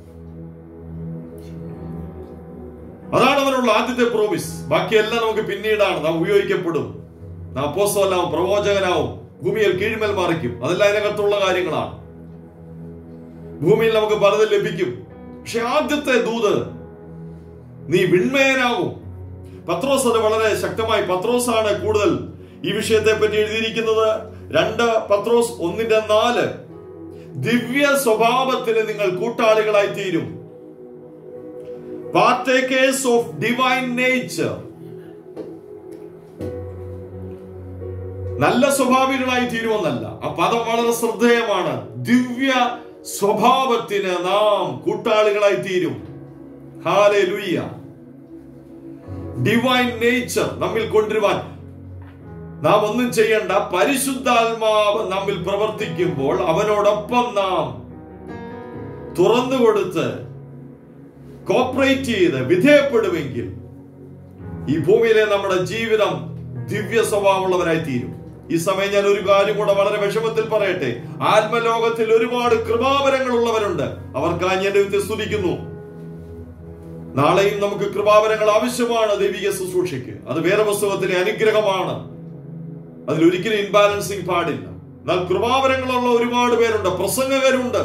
Speaker 1: അതാണ് അവനുള്ള ആദ്യത്തെ പ്രോമിസ് ബാക്കിയെല്ലാം നമുക്ക് പിന്നീടാണ് നാം ഉപയോഗിക്കപ്പെടും നാം അപ്പോസ്തലനാവും പ്രവോചകനാവും ഭൂമിയിൽ കീഴ്മേൽ മറിക്കും അതെല്ലാം അതിനകത്തുള്ള കാര്യങ്ങളാണ് ഭൂമിയിൽ നമുക്ക് പലതും ലഭിക്കും പക്ഷെ ആദ്യത്തെ ദൂത് നീ വിൺമയനാവും പത്രോസ് അത് വളരെ ശക്തമായി പത്രോസാണ് കൂടുതൽ ഈ വിഷയത്തെ പറ്റി എഴുതിയിരിക്കുന്നത് രണ്ട് പത്രോസ് ഒന്നിന്റെ നാല് ദിവ്യ സ്വഭാവത്തിന് നിങ്ങൾ കൂട്ടാളികളായി തീരും പാർട്ടേക്കേഴ്സ് ഓഫ് ഡിവൈൻ നേച്ചർ നല്ല സ്വഭാവികളായി തീരുമെന്നല്ല ആ പദം വളരെ ശ്രദ്ധേയമാണ് ദിവ്യ സ്വഭാവത്തിന് നാം കൂട്ടാളികളായി തീരും ഹാലേ ലുയ്യ ഡിവൈൻ നേച്ചർ നമ്മിൽ കൊണ്ടുവരുവാൻ നാം ഒന്നും ചെയ്യേണ്ട പരിശുദ്ധാത്മാവ് നമ്മിൽ പ്രവർത്തിക്കുമ്പോൾ അവനോടൊപ്പം നാം തുറന്നു കൊടുത്ത് കോപ്പറേറ്റ് ചെയ്ത് വിധേയപ്പെടുമെങ്കിൽ ഈ ഭൂമിയിലെ നമ്മുടെ ജീവിതം ദിവ്യ സ്വഭാവമുള്ളവരായി തീരും ഈ സമയം ഞാൻ ഒരു കാര്യം കൂടെ വളരെ വിഷമത്തിൽ പറയട്ടെ ആത്മലോകത്തിൽ ഒരുപാട് കൃപാവരങ്ങൾ ഉള്ളവരുണ്ട് അവർക്കായി ഞാൻ ദൈവത്തെ സ്തുതിക്കുന്നു നാളെയും നമുക്ക് കൃപാവരങ്ങൾ ആവശ്യമാണ് ദൈവിക ശുശ്രൂഷയ്ക്ക് അത് വേറെ പുസ്തകത്തിലെ അനുഗ്രഹമാണ് അതിലൊരിക്കലും ഇൻബാലൻസിങ് പാടില്ല എന്നാൽ കൃപാവരങ്ങളുള്ള ഒരുപാട് പേരുണ്ട് പ്രസംഗകരുണ്ട്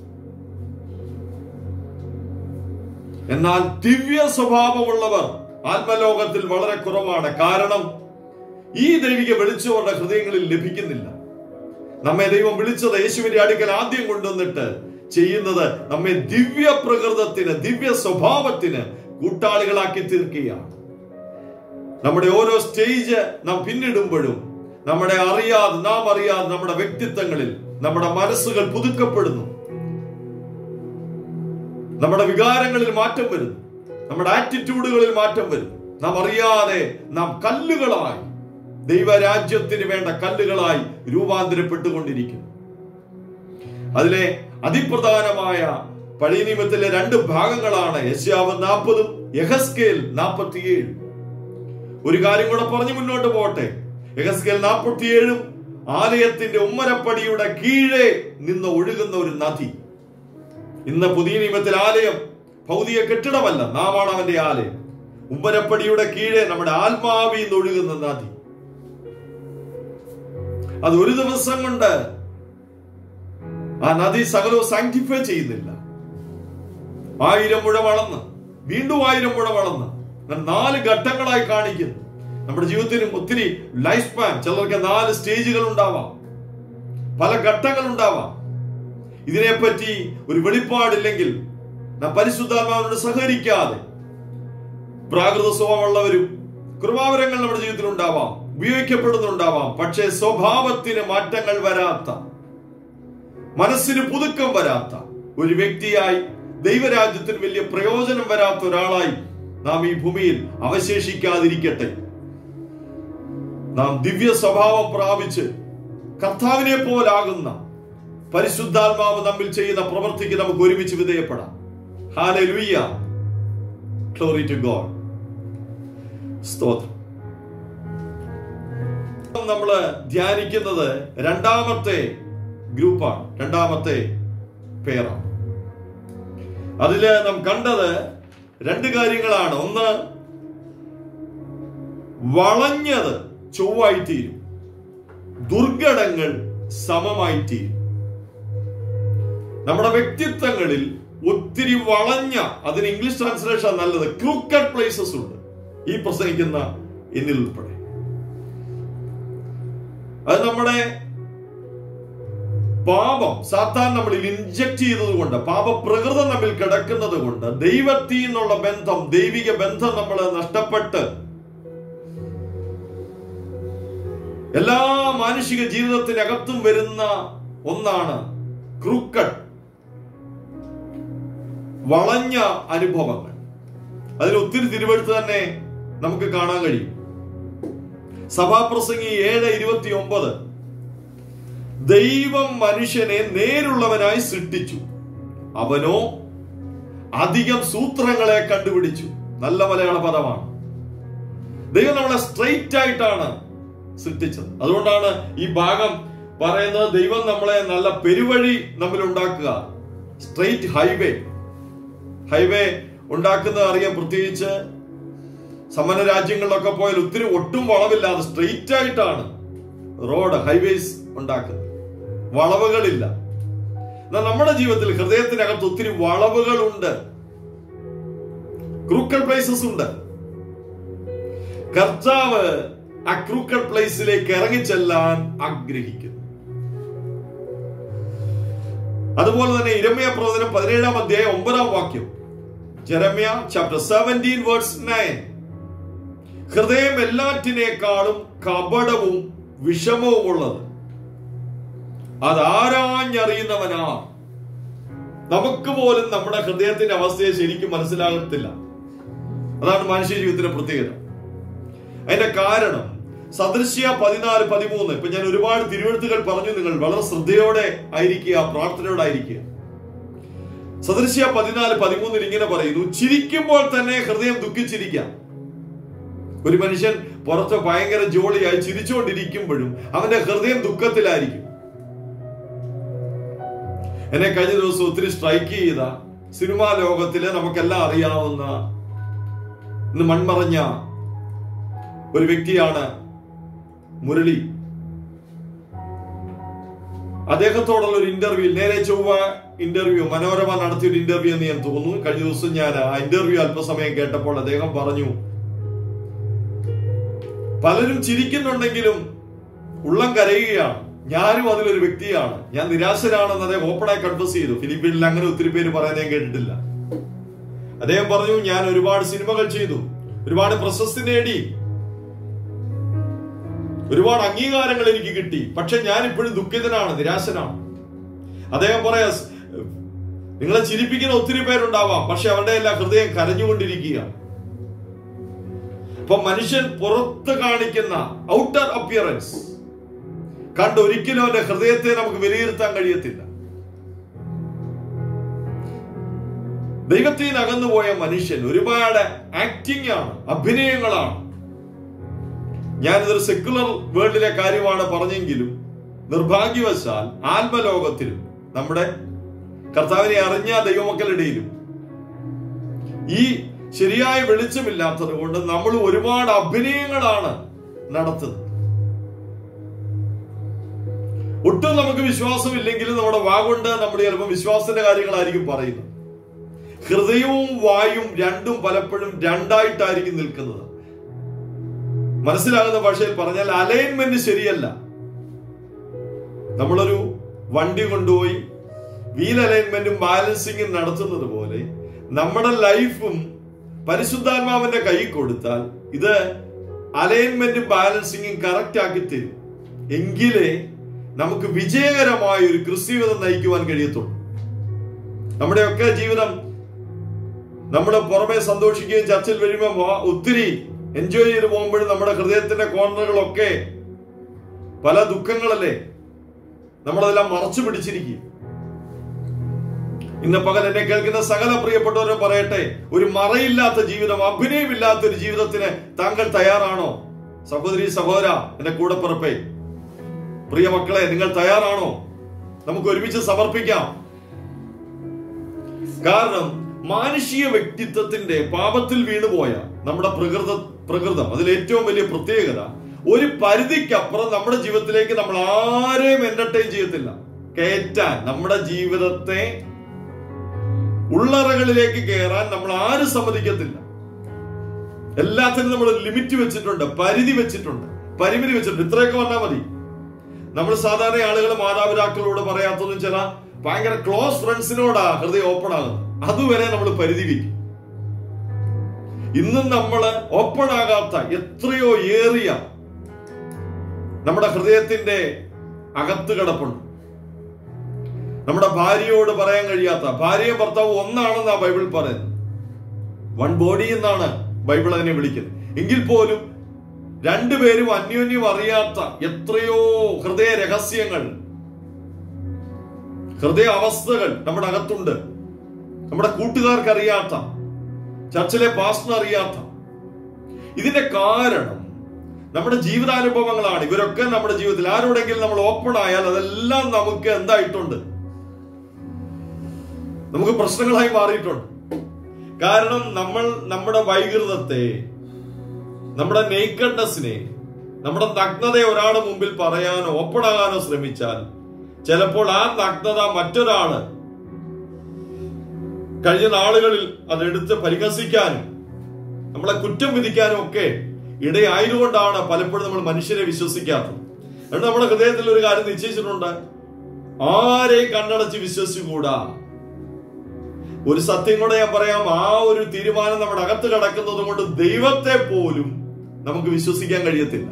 Speaker 1: എന്നാൽ ദിവ്യ സ്വഭാവമുള്ളവർ ആത്മലോകത്തിൽ വളരെ കുറവാണ് കാരണം ഈ ദൈവിക വെളിച്ചവരുടെ ഹൃദയങ്ങളിൽ ലഭിക്കുന്നില്ല നമ്മെ ദൈവം വിളിച്ചത് യേശുവിന്റെ അടുക്കൽ ആദ്യം കൊണ്ടുവന്നിട്ട് ചെയ്യുന്നത് നമ്മെ ദിവ്യ പ്രകൃതത്തിന് ദിവ്യ സ്വഭാവത്തിന് കൂട്ടാളികളാക്കി തീർക്കുകയാണ് നമ്മുടെ ഓരോ സ്റ്റേജ് നാം പിന്നിടുമ്പോഴും നമ്മുടെ അറിയാതെ നാം അറിയാതെ നമ്മുടെ വ്യക്തിത്വങ്ങളിൽ നമ്മുടെ മനസ്സുകൾ പുതുക്കപ്പെടുന്നു നമ്മുടെ വികാരങ്ങളിൽ മാറ്റം വരുന്നു നമ്മുടെ ആറ്റിറ്റ്യൂഡുകളിൽ മാറ്റം വരുന്നു നാം അറിയാതെ നാം കല്ലുകളായി ദൈവരാജ്യത്തിന് വേണ്ട കല്ലുകളായി രൂപാന്തരപ്പെട്ടുകൊണ്ടിരിക്കുന്നു അതിലെ അതിപ്രധാനമായ പഴയ നിയമത്തിലെ രണ്ട് ഭാഗങ്ങളാണ് യശ്യാവ് നാൽപ്പതും യഹസ്കേൽ നാൽപ്പത്തിയേഴും ഒരു കാര്യം കൂടെ പറഞ്ഞു മുന്നോട്ട് പോട്ടെ യഹസ്കേൽ നാൽപ്പത്തിയേഴും ആലയത്തിന്റെ ഉമ്മരപ്പടിയുടെ കീഴെ നിന്ന് ഒഴുകുന്ന ഒരു നദി ഇന്ന് പുതിയ നിയമത്തിൽ ആലയം ഭൗതിക കെട്ടിടമല്ല നാമാണ് അവന്റെ ആലയം ഉമ്മരപ്പടിയുടെ കീഴെ നമ്മുടെ ആത്മാവിൽ നിന്ന് ഒഴുകുന്ന നദി അത് ഒരു ദിവസം കൊണ്ട് ആ നദി സകലവും സാങ്ക്ടിഫൈ ചെയ്യുന്നില്ല ആയിരം മുഴ വളർന്ന് വീണ്ടും ആയിരം മുഴ വളർന്ന് ഞാൻ നാല് ഘട്ടങ്ങളായി കാണിക്കുന്നു നമ്മുടെ ജീവിതത്തിനും ഒത്തിരി ലൈഫ് സ്പാൻ ചിലർക്ക് നാല് സ്റ്റേജുകൾ ഉണ്ടാവാം പല ഘട്ടങ്ങൾ ഉണ്ടാവാം ഇതിനെപ്പറ്റി ഒരു വെളിപ്പാടില്ലെങ്കിൽ നാം പരിശുദ്ധാത്മാവിനോട് സഹകരിക്കാതെ പ്രാകൃത സ്വഭാവമുള്ളവരും കൃപാവരങ്ങൾ നമ്മുടെ ജീവിതത്തിൽ ഉണ്ടാവാം ഉപയോഗിക്കപ്പെടുന്നുണ്ടാവാം പക്ഷേ സ്വഭാവത്തിന് മാറ്റങ്ങൾ വരാത്ത മനസ്സിന് പുതുക്കം വരാത്ത ഒരു വ്യക്തിയായി ദൈവരാജ്യത്തിന് വലിയ പ്രയോജനം വരാത്ത ഒരാളായി നാം ഈ ഭൂമിയിൽ അവശേഷിക്കാതിരിക്കട്ടെ നാം ദിവ്യ സ്വഭാവം പ്രാപിച്ച് കർത്താവിനെ പോലാകുന്ന പരിശുദ്ധാത്മാവ് നമ്മിൽ ചെയ്യുന്ന പ്രവൃത്തിക്ക് നമുക്ക് ഒരുമിച്ച് വിധേയപ്പെടാം hallelujah glory to God സ്തോത്രം നമ്മൾ ധ്യാനിക്കുന്നത് രണ്ടാമത്തെ ഗ്രൂപ്പാണ് രണ്ടാമത്തെ പേരാണ് അതില് നാം കണ്ടത് രണ്ട് കാര്യങ്ങളാണ് ഒന്ന് വളഞ്ഞത് ചൊവ്വായി തീരും ദുർഘടങ്ങൾ സമമായി തീരും നമ്മുടെ വ്യക്തിത്വങ്ങളിൽ ഒത്തിരി വളഞ്ഞ അതിന് ഇംഗ്ലീഷ് ട്രാൻസ്ലേഷൻ നല്ലത് ക്രൂക്കഡ് പ്ലേസസ് ഉണ്ട് ഈ പ്രസംഗിക്കുന്ന എന്നിൽ ഉൾപ്പെടെ അത് നമ്മുടെ പാപം സാത്താൻ നമ്മളിൽ ഇൻജക്ട് ചെയ്തത് കൊണ്ട് പാപപ്രകൃതം നമ്മിൽ കിടക്കുന്നത് കൊണ്ട് ദൈവത്തിൽ നിന്നുള്ള ബന്ധം ദൈവിക ബന്ധം നമ്മൾ നഷ്ടപ്പെട്ട് എല്ലാ മാനുഷിക ജീവിതത്തിനകത്തും വരുന്ന ഒന്നാണ് ക്രൂക്കഡ് വളഞ്ഞ അനുഭവങ്ങൾ അതിൽ ഒത്തിരി തിരുവഴുത്ത് തന്നെ നമുക്ക് കാണാൻ കഴിയും സഭാപ്രസംഗി ഏഴ് ഇരുപത്തി ഒമ്പത് ദൈവം മനുഷ്യനെ നേരുള്ളവനായി സൃഷ്ടിച്ചു അവനോ അധികം സൂത്രങ്ങളെ കണ്ടുപിടിച്ചു നല്ല മലയാള പദമാണ് ദൈവം നമ്മളെ സ്ട്രെയിറ്റ് ആയിട്ടാണ് സൃഷ്ടിച്ചത് അതുകൊണ്ടാണ് ഈ ഭാഗം പറയുന്നത് ദൈവം നമ്മളെ നല്ല പെരുവഴി നമ്മൾ ഉണ്ടാക്കുക സ്ട്രെയിറ്റ് ഹൈവേ ഹൈവേ ഉണ്ടാക്കുന്നത് അറിയാം പ്രത്യേകിച്ച് സമ്പന്ന രാജ്യങ്ങളിലൊക്കെ പോയാൽ ഒത്തിരി ഒട്ടും വളവില്ലാതെ സ്ട്രെയിറ്റ് ആയിട്ടാണ് റോഡ് ഹൈവേസ് ഉണ്ടാക്കുന്നത് വളവുകളില്ല എന്നാൽ നമ്മുടെ ജീവിതത്തിൽ ഹൃദയത്തിനകത്ത് ഒത്തിരി വളവുകളുണ്ട് ക്രൂക്കൽ പ്ലേസസ് ഉണ്ട് കർത്താവ് ആ ക്രൂക്കൽ പ്ലേസിലേക്ക് ഇറങ്ങിച്ചെല്ലാൻ ആഗ്രഹിക്കുന്നു അതുപോലെ തന്നെ ഇരമ്യ പ്രവചനം പതിനേഴാം അധ്യായം ഒമ്പതാം വാക്യം Jeremiah chapter seventeen words nine ഹൃദയം എല്ലാറ്റിനേക്കാളും കപടവും വിഷമവും ഉള്ളത് അതാരാഞ്ഞറിയുന്നവനാ നമുക്ക് പോലും നമ്മുടെ ഹൃദയത്തിന്റെ അവസ്ഥയെ ശരിക്കും മനസ്സിലാകത്തില്ല അതാണ് മനുഷ്യ ജീവിതത്തിന്റെ പ്രത്യേകത അതിന്റെ കാരണം സദൃശ്യ പതിനാല് പതിമൂന്ന് ഇപ്പൊ ഞാൻ ഒരുപാട് തിരുവഴുത്തുകൾ പറഞ്ഞു നിങ്ങൾ വളരെ ശ്രദ്ധയോടെ ആയിരിക്കുക പ്രാർത്ഥനയോടെ ആയിരിക്കുക സദൃശ്യ പതിനാല് പതിമൂന്നിൽ ഇങ്ങനെ പറയുന്നു ചിരിക്കുമ്പോൾ തന്നെ ഹൃദയം ദുഃഖിച്ചിരിക്കാം ഒരു മനുഷ്യൻ പുറത്ത് ഭയങ്കര ജോളിയായി ചിരിച്ചുകൊണ്ടിരിക്കുമ്പോഴും അവന്റെ ഹൃദയം ദുഃഖത്തിലായിരിക്കും എന്നെ കഴിഞ്ഞ ദിവസം ഒത്തിരി സ്ട്രൈക്ക് ചെയ്ത സിനിമാ ലോകത്തില് നമുക്കെല്ലാം അറിയാവുന്ന ഇന്ന് മൺമറഞ്ഞ ഒരു വ്യക്തിയാണ് മുരളി അദ്ദേഹത്തോടുള്ള ഒരു ഇന്റർവ്യൂ നേരെ ചൊവ്വ ഇന്റർവ്യൂ മനോരമ നടത്തിയ ഒരു ഇന്റർവ്യൂ എന്ന് ഞാൻ തോന്നുന്നു കഴിഞ്ഞ ദിവസം ഞാൻ ആ ഇന്റർവ്യൂ അല്പസമയം കേട്ടപ്പോൾ അദ്ദേഹം പറഞ്ഞു പലരും ചിരിക്കുന്നുണ്ടെങ്കിലും ഉള്ളം കരയുകയാണ് ഞാനും അതിലൊരു വ്യക്തിയാണ് ഞാൻ നിരാശനാണെന്ന് അദ്ദേഹം ഓപ്പണായി കൺഫസ് ചെയ്തു ഫിലിപ്പീനിൽ അങ്ങനെ ഒത്തിരി പേര് പറയാൻ ഞാൻ കേട്ടിട്ടില്ല അദ്ദേഹം പറഞ്ഞു ഞാൻ ഒരുപാട് സിനിമകൾ ചെയ്തു ഒരുപാട് പ്രശസ്തി നേടി ഒരുപാട് അംഗീകാരങ്ങൾ എനിക്ക് കിട്ടി പക്ഷെ ഞാൻ ഇപ്പോഴും ദുഃഖിതനാണ് നിരാശനാണ് അദ്ദേഹം പറയാ നിങ്ങളെ ചിരിപ്പിക്കുന്ന ഒത്തിരി പേരുണ്ടാവാം പക്ഷെ അവരുടെ എല്ലാം ഹൃദയം കരഞ്ഞുകൊണ്ടിരിക്കുക ഇപ്പൊ മനുഷ്യൻ പുറത്ത് കാണിക്കുന്ന ഔട്ടർ അപ്പിയറൻസ് കണ്ട് ഒരിക്കലും അവന്റെ ഹൃദയത്തെ നമുക്ക് വിലയിരുത്താൻ കഴിയത്തില്ല ദൈവത്തിൽ നിന്ന് അകന്നുപോയ മനുഷ്യൻ ഒരുപാട് ആക്ടിംഗ് ആണ് അഭിനയങ്ങളാണ് ഞാനിതൊരു സെക്കുലർ വേൾഡിലെ കാര്യമാണ് പറഞ്ഞെങ്കിലും നിർഭാഗ്യവശാൽ ആത്മലോകത്തിലും നമ്മുടെ കർത്താവിനെ അറിഞ്ഞ ദൈവമക്കളുടെയിലും ഈ ശരിയായ വെളിച്ചമില്ലാത്തത് കൊണ്ട് നമ്മൾ ഒരുപാട് അഭിനയങ്ങളാണ് നടത്തുന്നത് ഒട്ടും നമുക്ക് വിശ്വാസമില്ലെങ്കിലും നമ്മുടെ വാഗുണ്ട് നമ്മൾ ചിലപ്പോൾ വിശ്വാസത്തിന്റെ കാര്യങ്ങളായിരിക്കും പറയുന്നത് ഹൃദയവും വായും രണ്ടും പലപ്പോഴും രണ്ടായിട്ടായിരിക്കും നിൽക്കുന്നത് മനസ്സിലാകുന്ന ഭാഷയിൽ പറഞ്ഞാൽ അലൈൻമെന്റ് ശരിയല്ല നമ്മളൊരു വണ്ടി കൊണ്ടുപോയി വീൽ അലൈൻമെന്റും ബാലൻസിങ്ങും നടത്തുന്നത് പോലെ നമ്മുടെ ലൈഫും പരിശുദ്ധാത്മാവിന്റെ കൈ കൊടുത്താൽ ഇത് അലൈൻമെന്റും ബാലൻസിങ്ങും കറക്റ്റ് ആക്കി തരും എങ്കിലേ നമുക്ക് വിജയകരമായ ഒരു ക്രിസ്തീവിതം നയിക്കുവാൻ കഴിയത്തുള്ളൂ നമ്മുടെയൊക്കെ ജീവിതം നമ്മൾ പുറമെ സന്തോഷിക്കുകയും ചർച്ചിൽ വരുമ്പോൾ ഒത്തിരി എൻജോയ് ചെയ്ത് പോകുമ്പോഴും നമ്മുടെ ഹൃദയത്തിന്റെ കോർണറുകളൊക്കെ പല ദുഃഖങ്ങളല്ലേ നമ്മളതെല്ലാം മറച്ചു പിടിച്ചിരിക്കും ഇന്ന് പകൽ എന്നെ കേൾക്കുന്ന സകല പ്രിയപ്പെട്ടവരെ പറയട്ടെ ഒരു മറയില്ലാത്ത ജീവിതം അഭിനയമില്ലാത്ത ഒരു ജീവിതത്തിന് താങ്കൾ തയ്യാറാണോ സഹോദരി സഹോദര എന്റെ കൂടപ്പിറപ്പേ പ്രിയ മക്കളെ നിങ്ങൾ തയ്യാറാണോ നമുക്ക് ഒരുമിച്ച് സമർപ്പിക്കാം കാരണം മാനുഷിക വ്യക്തിത്വത്തിന്റെ പാപത്തിൽ വീണുപോയ നമ്മുടെ പ്രകൃത പ്രകൃതം അതിൽ ഏറ്റവും വലിയ പ്രത്യേകത ഒരു പരിധിക്കപ്പുറം നമ്മുടെ ജീവിതത്തിലേക്ക് നമ്മൾ ആരെയും എന്റർടൈൻ ചെയ്യത്തില്ല കയറ്റാൻ നമ്മുടെ ജീവിതത്തെ ഉള്ളറകളിലേക്ക് കയറാൻ നമ്മൾ ആരും സമ്മതിക്കത്തില്ല എല്ലാത്തിനും നമ്മൾ ലിമിറ്റ് വെച്ചിട്ടുണ്ട് പരിധി വെച്ചിട്ടുണ്ട് പരിമിതി വെച്ചിട്ടുണ്ട് ഇത്രയൊക്കെ വന്നാൽ മതി നമ്മൾ സാധാരണ ആളുകൾ മാതാപിതാക്കളോട് പറയാത്തതും ചില ഭയങ്കര ക്ലോസ് ഫ്രണ്ട്സിനോടാ ഹൃദയം ഓപ്പൺ ആകുന്നത് അതുവരെ നമ്മൾ പരിധി വയ്ക്കും ഇന്നും നമ്മൾ ഓപ്പൺ ആകാത്ത എത്രയോ ഏറിയ നമ്മുടെ ഹൃദയത്തിന്റെ അകത്ത് കിടപ്പുണ്ട് നമ്മുടെ ഭാര്യയോട് പറയാൻ കഴിയാത്ത ഭാര്യയും ഭർത്താവും ഒന്നാണെന്നാ ബൈബിൾ പറയുന്നത് വൺ ബോഡി എന്നാണ് ബൈബിൾ അതിനെ വിളിക്കുന്നത് എങ്കിൽ പോലും രണ്ടുപേരും അന്യോന്യം അറിയാത്ത എത്രയോ ഹൃദയ രഹസ്യങ്ങൾ ഹൃദയ അവസ്ഥകൾ നമ്മുടെ അകത്തുണ്ട് നമ്മുടെ കൂട്ടുകാർക്ക് അറിയാത്ത ചർച്ചിലെ പാസ്റ്റർ അറിയാത്ത ഇതിന്റെ കാരണം നമ്മുടെ ജീവിതാനുഭവങ്ങളാണ് ഇവരൊക്കെ നമ്മുടെ ജീവിതത്തിൽ ആരോടെങ്കിലും നമ്മൾ ഓപ്പൺ ആയാൽ അതെല്ലാം നമുക്ക് എന്തായിട്ടുണ്ട് നമുക്ക് പ്രശ്നങ്ങളായി മാറിയിട്ടുണ്ട് കാരണം നമ്മൾ നമ്മുടെ വൈകൃതത്തെ നമ്മുടെ നെയ്ക്കഡ്നെസ്സിനെ നമ്മുടെ നഗ്നതയെ ഒരാളുടെ മുമ്പിൽ പറയാനോ ഓപ്പൺ ആകാനോ ശ്രമിച്ചാൽ ചിലപ്പോൾ ആ നഗ്നത മറ്റൊരാള് കഴിഞ്ഞ നാളുകളിൽ അതെടുത്ത് പരിഹസിക്കാനും നമ്മളെ കുറ്റം വിധിക്കാനും ഒക്കെ ഇടയായതുകൊണ്ടാണ് പലപ്പോഴും നമ്മൾ മനുഷ്യരെ വിശ്വസിക്കാത്തത് അതുകൊണ്ട് നമ്മുടെ ഹൃദയത്തിൽ ഒരു കാര്യം നിശ്ചയിച്ചിട്ടുണ്ട് ആരെയും കണ്ണടച്ച് വിശ്വസിച്ചുകൂടാ ഒരു സത്യം കൂടെ ഞാൻ പറയാം ആ ഒരു തീരുമാനം നമ്മുടെ അകത്ത് കിടക്കുന്നത് കൊണ്ട് ദൈവത്തെ പോലും നമുക്ക് വിശ്വസിക്കാൻ കഴിയത്തില്ല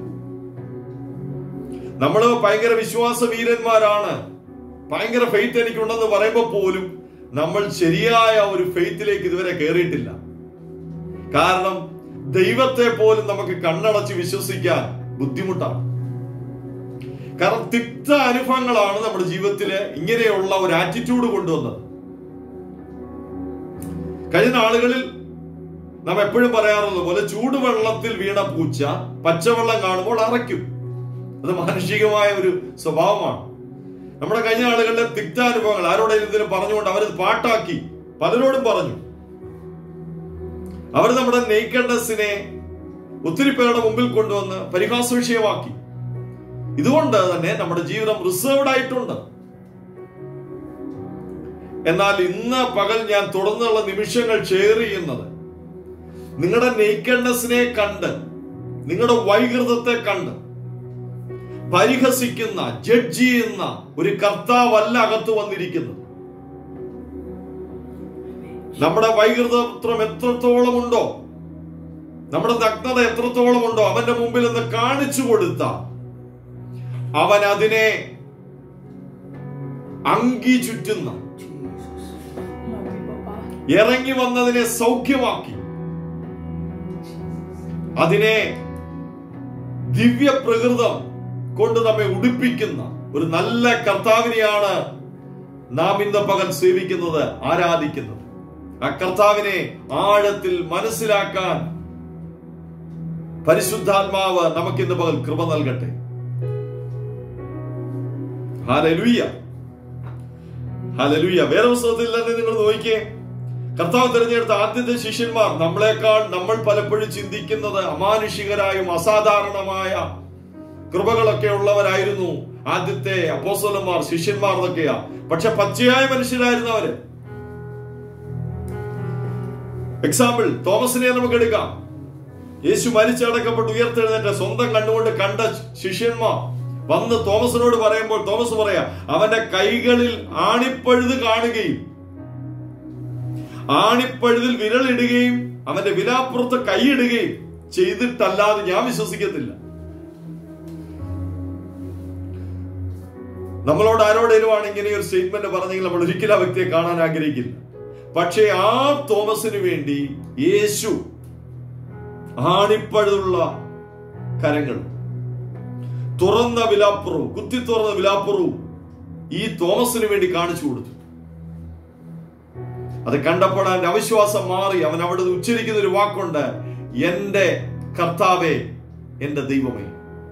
Speaker 1: നമ്മൾ ഭയങ്കര വിശ്വാസ വീരന്മാരാണ് ഭയങ്കര ഫെയ്ത്ത് എനിക്കുണ്ടെന്ന് പറയുമ്പോൾ പോലും നമ്മൾ ശരിയായ ഒരു ഫെയ്ത്തിലേക്ക് ഇതുവരെ കയറിയിട്ടില്ല കാരണം ദൈവത്തെ പോലും നമുക്ക് കണ്ണടച്ച് വിശ്വസിക്കാൻ ബുദ്ധിമുട്ടാണ് കാരണം തിക്ത അനുഭവങ്ങളാണ് നമ്മുടെ ജീവിതത്തില് ഇങ്ങനെയുള്ള ഒരു ആറ്റിറ്റ്യൂഡ് കൊണ്ടുവന്നത് കഴിഞ്ഞ നാളുകളിൽ നാം എപ്പോഴും പറയാറുള്ളത് പോലെ ചൂടുവെള്ളത്തിൽ വീണ പൂച്ച പച്ചവെള്ളം കാണുമ്പോൾ അറയ്ക്കും അത് മാനുഷികമായ ഒരു സ്വഭാവമാണ് നമ്മുടെ കഴിഞ്ഞ ആളുകളുടെ തിക്താനുഭവങ്ങൾ ആരോടെങ്കിലും ഇതിന് പറഞ്ഞുകൊണ്ട് അവരത് പാട്ടാക്കി പലരോടും പറഞ്ഞു അവർ നമ്മുടെ നെയ്ക്കണ്ടസിനെ ഒത്തിരി പേരുടെ മുമ്പിൽ കൊണ്ടുവന്ന് പരിഹാസ വിഷയമാക്കി ഇതുകൊണ്ട് തന്നെ നമ്മുടെ ജീവിതം റിസർവ്ഡ് ആയിട്ടുണ്ട് എന്നാൽ ഇന്ന് പകൽ ഞാൻ തുടർന്നുള്ള നിമിഷങ്ങൾ ഷെയർ ചെയ്യുന്നത് നിങ്ങളുടെ നെയ്ക്കണ്ടസിനെ കണ്ട് നിങ്ങളുടെ വൈകൃതത്തെ കണ്ട് പരിഹസിക്കുന്ന ജഡ്ജ് ചെയ്യുന്ന ഒരു കർത്താവല്ല അകത്ത് വന്നിരിക്കുന്നത് നമ്മുടെ വൈകൃതത്വം എത്രത്തോളം ഉണ്ടോ നമ്മുടെ നഗ്നത എത്രത്തോളം ഉണ്ടോ അവന്റെ മുമ്പിൽ നിന്ന് കാണിച്ചു കൊടുത്ത അവൻ അതിനെ അങ്കി ചുറ്റുന്ന ഇറങ്ങി വന്നതിനെ സൗഖ്യമാക്കി അതിനെ ദിവ്യ പ്രകൃതം കൊണ്ട് നമ്മെ ഉടുപ്പിക്കുന്ന ഒരു നല്ല കർത്താവിനെയാണ് നാം ഇന്ന് പകൽ സേവിക്കുന്നത് ആരാധിക്കുന്നത് ആ കർത്താവിനെ ആഴത്തിൽ മനസ്സിലാക്കാൻ പരിശുദ്ധാത്മാവ് നമുക്ക് ഇന്ന് പകൽ കൃപ നൽകട്ടെ ഹാലലുയ്യ ഹാലലുയ്യ വേറെ പുസ്തകത്തിൽ തന്നെ നിങ്ങൾ നോക്കിയേ കർത്താവ് തിരഞ്ഞെടുത്ത ആദ്യത്തെ ശിഷ്യന്മാർ നമ്മളെക്കാൾ നമ്മൾ പലപ്പോഴും ചിന്തിക്കുന്നത് അമാനുഷികരായും അസാധാരണമായ കൃപകളൊക്കെ ഉള്ളവരായിരുന്നു ആദ്യത്തെ അപ്പോസ്തലന്മാർ ശിഷ്യന്മാർ എന്നൊക്കെയാ പക്ഷെ പച്ചയായ മനുഷ്യരായിരുന്നു അവര് എക്സാമ്പിൾ തോമസിനെ നമുക്ക് എടുക്കാം യേശു മരിച്ചടക്കപ്പെട്ട് ഉയർത്തെഴുന്നേറ്റ സ്വന്തം കണ്ണുകൊണ്ട് കണ്ട ശിഷ്യന്മാർ വന്ന് തോമസിനോട് പറയുമ്പോൾ തോമസ് പറയാ അവന്റെ കൈകളിൽ ആണിപ്പഴുത് കാണുകയും ആണിപ്പഴുതിൽ വിരലിടുകയും അവന്റെ വിലാപ്പുറത്ത് കൈയിടുകയും ചെയ്തിട്ടല്ലാതെ ഞാൻ വിശ്വസിക്കത്തില്ല നമ്മളോട് ആരോടേലും ആണ് ഇങ്ങനെ ഒരു സ്റ്റേറ്റ്മെന്റ് പറഞ്ഞെങ്കിൽ നമ്മൾ ഒരിക്കലും ആ വ്യക്തിയെ കാണാൻ ആഗ്രഹിക്കില്ല പക്ഷേ ആ തോമസിന് വേണ്ടി യേശു ആണിപ്പഴുതുള്ള കരങ്ങൾ തുറന്ന വിലാപ്പുറവും കുത്തി തുറന്ന വിലാപ്പുറവും ഈ തോമസിന് വേണ്ടി കാണിച്ചു കൊടുത്തു അത് കണ്ടപ്പോൾ അവന്റെ അവിശ്വാസം മാറി അവൻ അവിടെ ഉച്ചരിക്കുന്ന ഒരു വാക്കുണ്ട് എന്റെ കർത്താവേ എന്റെ ദൈവമേ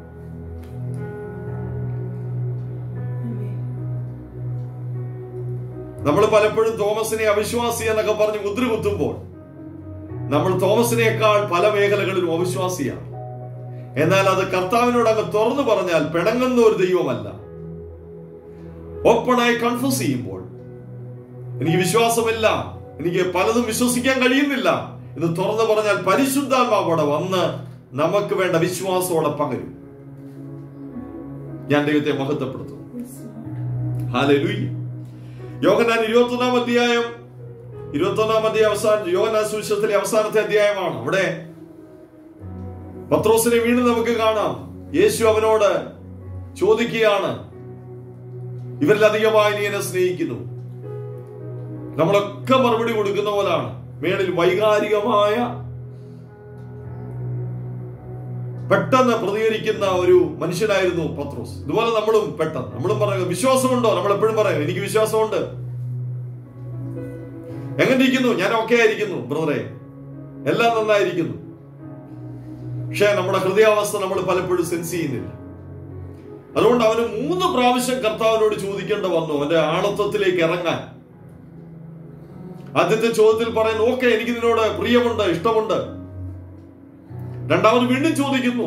Speaker 1: നമ്മൾ പലപ്പോഴും തോമസിനെ അവിശ്വാസി എന്നൊക്കെ പറഞ്ഞ് മുദ്ര കുത്തുമ്പോൾ നമ്മൾ തോമസിനേക്കാൾ പല മേഖലകളിലും അവിശ്വാസിയാണ് എന്നാൽ അത് കർത്താവിനോട് അങ്ങ് തുറന്നു പറഞ്ഞാൽ പിണങ്ങുന്ന ഒരു ദൈവമല്ല ഓപ്പണായി കൺഫ്യൂസ് ചെയ്യുമ്പോൾ എനിക്ക് വിശ്വാസമില്ല എനിക്ക് പലതും വിശ്വസിക്കാൻ കഴിയുന്നില്ല ഇത് തുറന്നു പറഞ്ഞാൽ പരിശുദ്ധാത്മാവോടെ വന്ന് നമുക്ക് വേണ്ട വിശ്വാസത്തോടെ പകരും ഞാൻ ദൈവത്തെ മഹത്വപ്പെടുത്തും ഹാലലൂയ്യ യോഹനാൻ ഇരുപത്തൊന്നാം അധ്യായം ഇരുപത്തൊന്നാം അധ്യായം അവസാന യോഹനാൻ സുവിശേഷത്തിലെ അവസാനത്തെ അധ്യായമാണ് അവിടെ പത്രോസിനെ വീണ്ടും നമുക്ക് കാണാം യേശു അവനോട് ചോദിക്കുകയാണ് ഇവരിലധികമായി നീ എന്നെ സ്നേഹിക്കുന്നു നമ്മളൊക്കെ മറുപടി കൊടുക്കുന്ന പോലാണ് മേളിൽ വൈകാരികമായ പെട്ടെന്ന് പ്രതികരിക്കുന്ന ഒരു മനുഷ്യനായിരുന്നു പത്രോസ് ഇതുപോലെ നമ്മളും പെട്ടെന്ന് നമ്മളും പറയുക വിശ്വാസമുണ്ടോ നമ്മൾ എപ്പോഴും പറയും എനിക്ക് വിശ്വാസമുണ്ട് എങ്ങനെ ഇരിക്കുന്നു ഞാൻ ഓക്കെ ആയിരിക്കുന്നു ബ്രദറെ എല്ലാം നന്നായിരിക്കുന്നു പക്ഷേ നമ്മുടെ ഹൃദയാവസ്ഥ നമ്മൾ പലപ്പോഴും സെൻസ് ചെയ്യുന്നില്ല അതുകൊണ്ട് അവന് മൂന്ന് പ്രാവശ്യം കർത്താവിനോട് ചോദിക്കേണ്ട വന്നു അവന്റെ ആളത്വത്തിലേക്ക് ഇറങ്ങാൻ ആദ്യത്തെ ചോദ്യത്തിൽ പറയുന്നു ഓക്കെ എനിക്ക് നിന്നോട് പ്രിയമുണ്ട് ഇഷ്ടമുണ്ട് രണ്ടാമത് വീണ്ടും ചോദിക്കുന്നു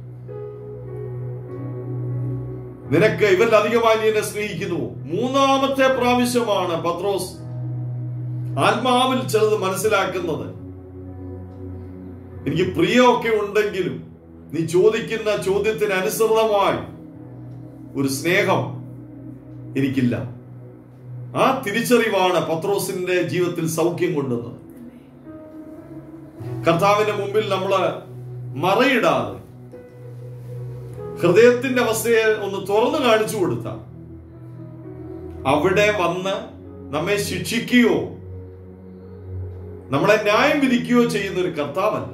Speaker 1: നിനക്ക് ഇവരിൽ അധികമായി നീ എന്നെ സ്നേഹിക്കുന്നു മൂന്നാമത്തെ പ്രാവശ്യമാണ് പത്രോസ് ആത്മാവിൽ ചിലത് മനസ്സിലാക്കുന്നത് എനിക്ക് പ്രിയമൊക്കെ ഉണ്ടെങ്കിലും നീ ചോദിക്കുന്ന ചോദ്യത്തിന് അനുസൃതമായി ഒരു സ്നേഹം എനിക്കില്ല ആ തിരിച്ചറിവാണ് പത്രോസിന്റെ ജീവിതത്തിൽ സൗഖ്യം കൊണ്ടുവന്നത് കർത്താവിന്റെ മുമ്പിൽ നമ്മള് മറയിടാതെ ഹൃദയത്തിന്റെ അവസ്ഥയെ ഒന്ന് തുറന്നു കാണിച്ചു കൊടുത്ത അവിടെ വന്ന് നമ്മെ ശിക്ഷിക്കുകയോ നമ്മളെ ന്യായം വിധിക്കുകയോ ചെയ്യുന്ന ഒരു കർത്താവല്ല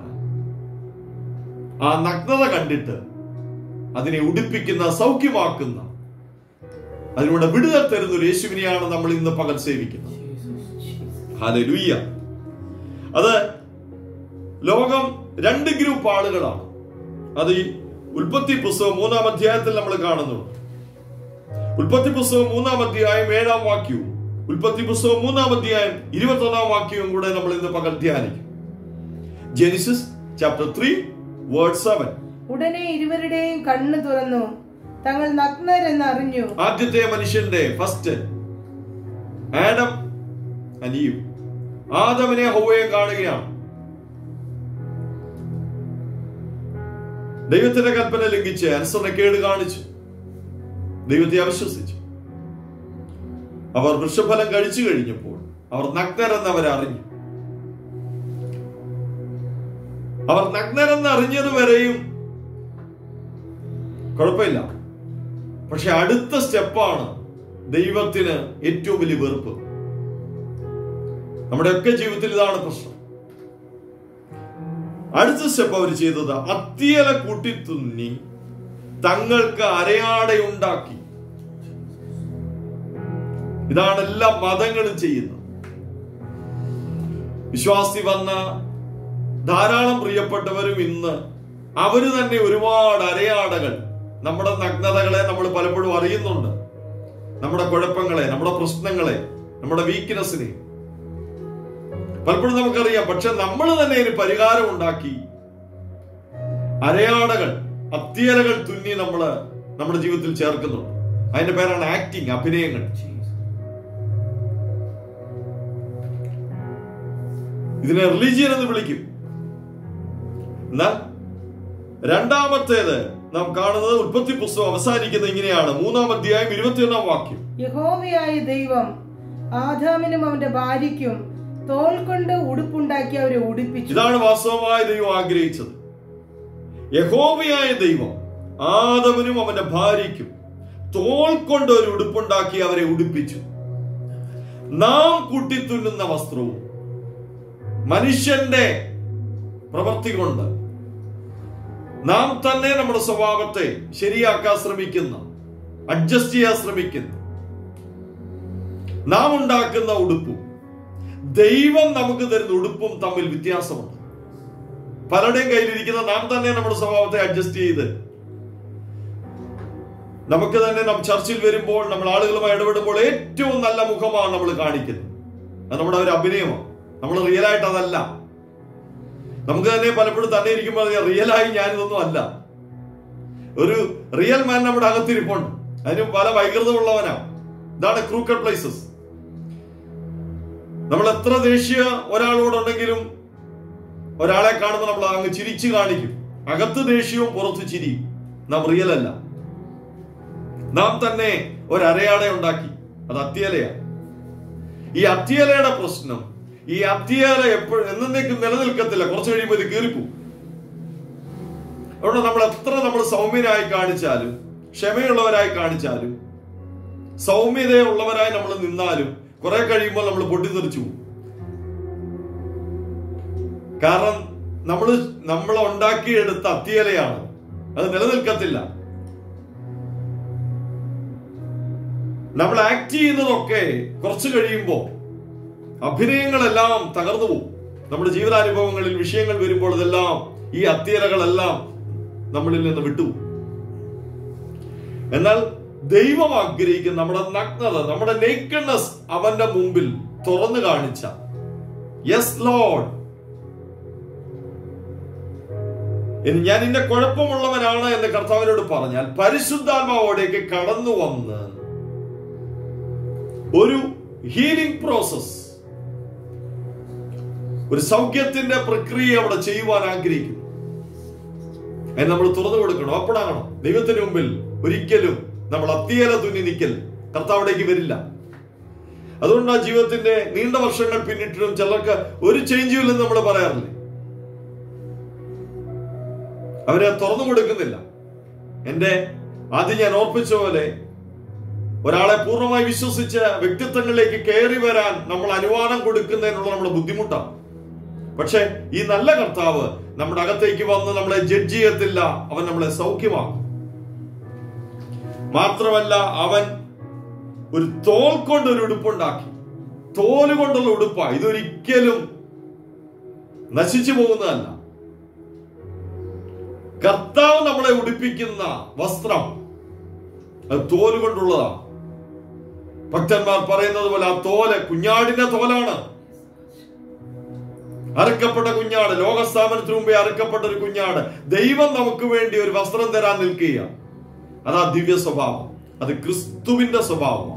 Speaker 1: ആ നഗ്നത കണ്ടിട്ട് അതിനെ ഉടിപ്പിക്കുന്ന സൗഖ്യമാക്കുന്ന അതിലൂടെ വിടുതൽ തരുന്ന ഒരു യേശുവിനെയാണ് നമ്മൾ ഇന്ന് പകൽ സേവിക്കുന്നത് ഹല്ലേലൂയ അത് ലോകം രണ്ട് ഗ്രൂപ്പ് ആളുകളാണ് അത് ഈ ഉൽപ്പത്തി പുസ്തകം മൂന്നാം അധ്യായത്തിൽ നമ്മൾ കാണുന്നുണ്ട് ഉൽപ്പത്തി പുസ്തകം മൂന്നാം അധ്യായം ഏഴാം വാക്യവും ഉൽപ്പത്തി പുസ്തകം മൂന്നാം അധ്യായം ഇരുപത്തി ഒന്നാം വാക്യവും കൂടെ നമ്മൾ ഇന്ന് പകൽ ധ്യാനിക്കും Genesis chapter three word seven
Speaker 2: ഉടനെ ഇരുവരുടെയും കണ്ണ് തുറന്നു തങ്ങൾ നഗ്നരെന്ന് അറിഞ്ഞു
Speaker 1: ആദ്യത്തെ മനുഷ്യന്റെ ഫസ്റ്റ് ആഡം അനിയും ആദമിനെ ഹൗവയും കാണുകയാണ് ദൈവത്തിന്റെ കൽപ്പന ലംഘിച്ച് അനുസരണക്കേട് കാണിച്ചു ദൈവത്തെ അവിശ്വസിച്ചു അവർ വൃക്ഷഫലം കഴിച്ചു കഴിഞ്ഞപ്പോൾ അവർ നഗ്നരെന്ന് അവർ അറിഞ്ഞു അവർ നഗ്നരെന്ന് അറിഞ്ഞത് വരെയും കുഴപ്പമില്ല പക്ഷെ അടുത്ത സ്റ്റെപ്പാണ് ദൈവത്തിന് ഏറ്റവും വലിയ വെറുപ്പ് നമ്മുടെയൊക്കെ ജീവിതത്തിൽ ഇതാണ് പ്രശ്നം അടുത്ത സ്റ്റെപ്പ് അവർ ചെയ്തത് അത്തിയല കൂട്ടിത്തുന്നി തങ്ങൾക്ക് അരയാടയുണ്ടാക്കി ഇതാണ് എല്ലാ മതങ്ങളും ചെയ്യുന്നത് വിശ്വാസി വന്ന ധാരാളം പ്രിയപ്പെട്ടവരും ഇന്ന് അവര് തന്നെ ഒരുപാട് അരയാടകൾ നമ്മുടെ നഗ്നതകളെ നമ്മൾ പലപ്പോഴും അറിയുന്നുണ്ട് നമ്മുടെ കുഴപ്പങ്ങളെ നമ്മുടെ പ്രശ്നങ്ങളെ നമ്മുടെ വീക്ക്നെസ്സിനെ പലപ്പോഴും നമുക്കറിയാം പക്ഷെ നമ്മൾ തന്നെ ഇതിന് പരിഹാരം ഉണ്ടാക്കി അരയാടകൾ അത്തിയലകൾ തുന്നി നമ്മള് നമ്മുടെ ജീവിതത്തിൽ ചേർക്കുന്നുണ്ട് അതിന്റെ പേരാണ് ആക്ടിങ് അഭിനയങ്ങൾ ഇതിനെ റിലീജിയൻ എന്ന് വിളിക്കും എന്നാൽ രണ്ടാമത്തേത് നാം കാണുന്നത് ഉൽപ്പത്തി പുസ്തകം അവസാനിക്കുന്നത് ഇങ്ങനെയാണ് മൂന്നാം അധ്യായം ഇരുപത്തിയൊന്നാം വാക്യം
Speaker 2: യഹോവയായ ദൈവം ആദാമിനും അവന്റെ ഭാര്യയ്ക്കും തോൽ കൊണ്ട് ഉടുപ്പുണ്ടാക്കി അവരെ ഉടുപ്പിച്ചു
Speaker 1: ഇതാണ് വാസ്തവമായ ദൈവം ആഗ്രഹിച്ചത് യഹോവയായ ദൈവം ആദവനും അവന്റെ ഭാര്യയ്ക്കും തോൾ കൊണ്ട് ഒരു ഉടുപ്പുണ്ടാക്കി അവരെ ഉടുപ്പിച്ചു നാം കൂട്ടിത്തുന്നുന്ന വസ്ത്രവും മനുഷ്യന്റെ പ്രവൃത്തി കൊണ്ട് നാം തന്നെ നമ്മുടെ സ്വഭാവത്തെ ശരിയാക്കാൻ ശ്രമിക്കുന്ന അഡ്ജസ്റ്റ് ചെയ്യാൻ ശ്രമിക്കുന്ന നാം ഉണ്ടാക്കുന്ന ഉടുപ്പും ദൈവം നമുക്ക് തരുന്ന ഉടുപ്പും തമ്മിൽ വ്യത്യാസമുണ്ട് പലരുടെയും കയ്യിലിരിക്കുന്ന നാം തന്നെ നമ്മുടെ സ്വഭാവത്തെ അഡ്ജസ്റ്റ് ചെയ്ത് നമുക്ക് തന്നെ നാം ചർച്ചിൽ വരുമ്പോൾ നമ്മൾ ആളുകളുമായി ഇടപെടുമ്പോൾ ഏറ്റവും നല്ല മുഖമാണ് നമ്മൾ കാണിക്കുന്നത് അത് നമ്മുടെ ഒരു അഭിനയമാണ് നമ്മൾ റിയൽ ആയിട്ട് അതല്ല നമുക്ക് തന്നെ പലപ്പോഴും തന്നെ ഇരിക്കുമ്പോൾ റിയലായി ഞാനിതൊന്നും അല്ല ഒരു റിയൽ മാൻ നമ്മുടെ അകത്തിരിപ്പുണ്ട് അതിന് പല വൈകൃതമുള്ളവനാ ഇതാണ് ക്രൂക്കഡ് പ്ലേസസ് നമ്മൾ എത്ര ദേഷ്യ ഒരാളോടുണ്ടെങ്കിലും ഒരാളെ കാണുമ്പോൾ നമ്മൾ അങ്ങ് ചിരിച്ചു കാണിക്കും അകത്ത് ദേഷ്യവും പുറത്ത് ചിരിയും നാം റിയൽ അല്ല നാം തന്നെ ഒരു അരയാട ഉണ്ടാക്കി അത് അത്തിയലയാ ഈ അത്തിയലയുടെ പ്രശ്നം ഈ അത്തിയല എപ്പോഴും എന്നേക്കും നിലനിൽക്കത്തില്ല കുറച്ച് കഴിയുമ്പോൾ ഇത് കീറിപ്പോവും അതുകൊണ്ട് നമ്മൾ എത്ര നമ്മൾ സൗമ്യനായി കാണിച്ചാലും ക്ഷമയുള്ളവരായി കാണിച്ചാലും സൗമ്യതയുള്ളവരായി നമ്മൾ നിന്നാലും കുറെ കഴിയുമ്പോൾ നമ്മൾ പൊട്ടിത്തെറിച്ചു പോകും കാരണം നമ്മൾ നമ്മൾ ഉണ്ടാക്കിയെടുത്ത അത്തിയലയാണ് അത് നിലനിൽക്കത്തില്ല നമ്മൾ ആക്ട് ചെയ്യുന്നതൊക്കെ കുറച്ച് കഴിയുമ്പോൾ അഭിനയങ്ങളെല്ലാം തകർന്നു പോകും നമ്മുടെ ജീവിതാനുഭവങ്ങളിൽ വിഷയങ്ങൾ വരുമ്പോൾ ഇതെല്ലാം ഈ അത്തിയലകളെല്ലാം നമ്മളിൽ നിന്ന് വിട്ടുപോകും എന്നാൽ ദൈവം ആഗ്രഹിക്കുന്ന നമ്മുടെ നഗ്നത നമ്മുടെ നേക്കഡ്നെസ് അവന്റെ മുമ്പിൽ തുറന്നു കാണിച്ച യെസ് ലോഡ് ഇനി ഞാൻ ഇന്ന കുഴപ്പമുള്ളവനാണ് എന്ന് കർത്താവിനോട് പറഞ്ഞാൽ പരിശുദ്ധാത്മാവോടേക്ക് കടന്നു വന്ന് ഒരു ഹീലിംഗ് പ്രോസസ് ഒരു സൗഖ്യത്തിന്റെ പ്രക്രിയ അവിടെ ചെയ്യുവാൻ ആഗ്രഹിക്കുന്നു അതിന് നമ്മൾ തുറന്നു കൊടുക്കണം അപ്പോഴാകണം ദൈവത്തിന് മുമ്പിൽ ഒരിക്കലും നമ്മൾ അത്തിയല തുന്നി നിൽക്കൽ കർത്താവിടേക്ക് വരില്ല അതുകൊണ്ട് ആ ജീവിതത്തിന്റെ നീണ്ട വർഷങ്ങൾ പിന്നിട്ടിട്ടും ചിലർക്ക് ഒരു ചേഞ്ചും ഇല്ലെന്ന് നമ്മൾ പറയാറില്ലേ അവരെ തുറന്നു കൊടുക്കുന്നില്ല എന്റെ ആദ്യം ഞാൻ ഓർപ്പിച്ച പോലെ ഒരാളെ പൂർണ്ണമായി വിശ്വസിച്ച് വ്യക്തിത്വങ്ങളിലേക്ക് കയറി വരാൻ നമ്മൾ അനുവാദം കൊടുക്കുന്നതിനുള്ള നമ്മുടെ ബുദ്ധിമുട്ടാണ് പക്ഷെ ഈ നല്ല കർത്താവ് നമ്മുടെ അകത്തേക്ക് വന്ന് നമ്മളെ ജഡ്ജ് ചെയ്യത്തില്ല അവൻ നമ്മളെ സൗഖ്യമാക്കും മാത്രമല്ല അവൻ ഒരു തോൽ കൊണ്ട് ഒരു ഉടുപ്പുണ്ടാക്കി തോല് കൊണ്ടുള്ള ഉടുപ്പ ഇതൊരിക്കലും നശിച്ചു പോകുന്നതല്ല കർത്താവ് നമ്മളെ ഉടുപ്പിക്കുന്ന വസ്ത്രം അത് തോല് കൊണ്ടുള്ളതാണ് ഭക്തന്മാർ പറയുന്നത് പോലെ ആ തോല് കുഞ്ഞാടിന്റെ തോലാണ് അറുക്കപ്പെട്ട കുഞ്ഞാട് ലോകസ്ഥാപനത്തിന് മുമ്പേ അറുക്കപ്പെട്ട ഒരു കുഞ്ഞാട് ദൈവം നമുക്ക് വേണ്ടി ഒരു വസ്ത്രം തരാൻ നിൽക്കുക അതാ ദിവ്യ സ്വഭാവം അത് ക്രിസ്തുവിന്റെ സ്വഭാവമാണ്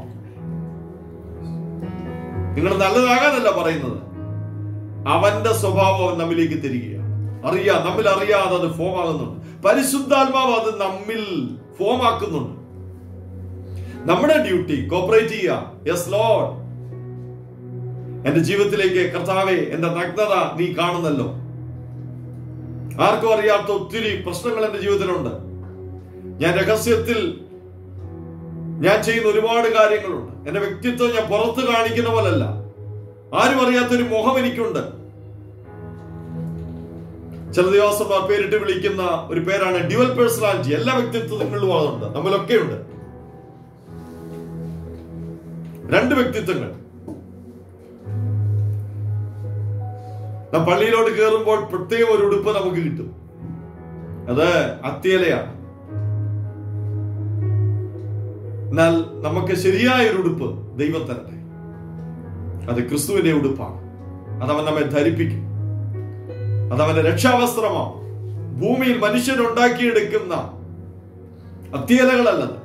Speaker 1: നിങ്ങൾ നല്ലതാകാനല്ല പറയുന്നത് അവന്റെ സ്വഭാവം അവൻ നമ്മിലേക്ക് തരികയാണ് അറിയാം നമ്മിൽ അറിയാതെ അത് ഫോം ആകുന്നുണ്ട് പരിശുദ്ധാത്മാവ് അത് നമ്മിൽ ഫോം ആക്കുന്നുണ്ട് നമ്മുടെ ഡ്യൂട്ടി കോപ്പറേറ്റ് ചെയ്യുക യെസ് ലോഡ് എന്റെ ജീവിതത്തിലേക്ക് കർത്താവെ എന്റെ നഗ്നത നീ കാണുന്നല്ലോ ആർക്കും അറിയാത്ത ഒത്തിരി പ്രശ്നങ്ങൾ എന്റെ ജീവിതത്തിലുണ്ട് ഞാൻ രഹസ്യത്തിൽ ഞാൻ ചെയ്യുന്ന ഒരുപാട് കാര്യങ്ങളുണ്ട് എന്റെ വ്യക്തിത്വം ഞാൻ പുറത്ത് കാണിക്കുന്ന പോലല്ല ആരും അറിയാത്തൊരു മുഖം എനിക്കുണ്ട് ചില ദിവസന്മാർ പേരിട്ട് വിളിക്കുന്ന ഒരു പേരാണ് ഡ്യുവൽ പേഴ്സണാലിറ്റി എല്ലാ വ്യക്തിത്വങ്ങളിലും അതുണ്ട് നമ്മിലൊക്കെ ഉണ്ട് രണ്ട് വ്യക്തിത്വങ്ങൾ നാം പള്ളിയിലോട്ട് കയറുമ്പോൾ പ്രത്യേകം ഒരു ഉടുപ്പ് നമുക്ക് കിട്ടും അത് അത്തിയലയാണ് എന്നാൽ നമുക്ക് ശരിയായ ഒരു ഉടുപ്പ് ദൈവം തരട്ടെ അത് ക്രിസ്തുവിന്റെ ഉടുപ്പാണ് അതവൻ നമ്മെ ധരിപ്പിക്കും അതവന്റെ രക്ഷാവസ്ത്രമാണ് ഭൂമിയിൽ മനുഷ്യനുണ്ടാക്കിയെടുക്കുന്ന അത്തിയലകളല്ലത്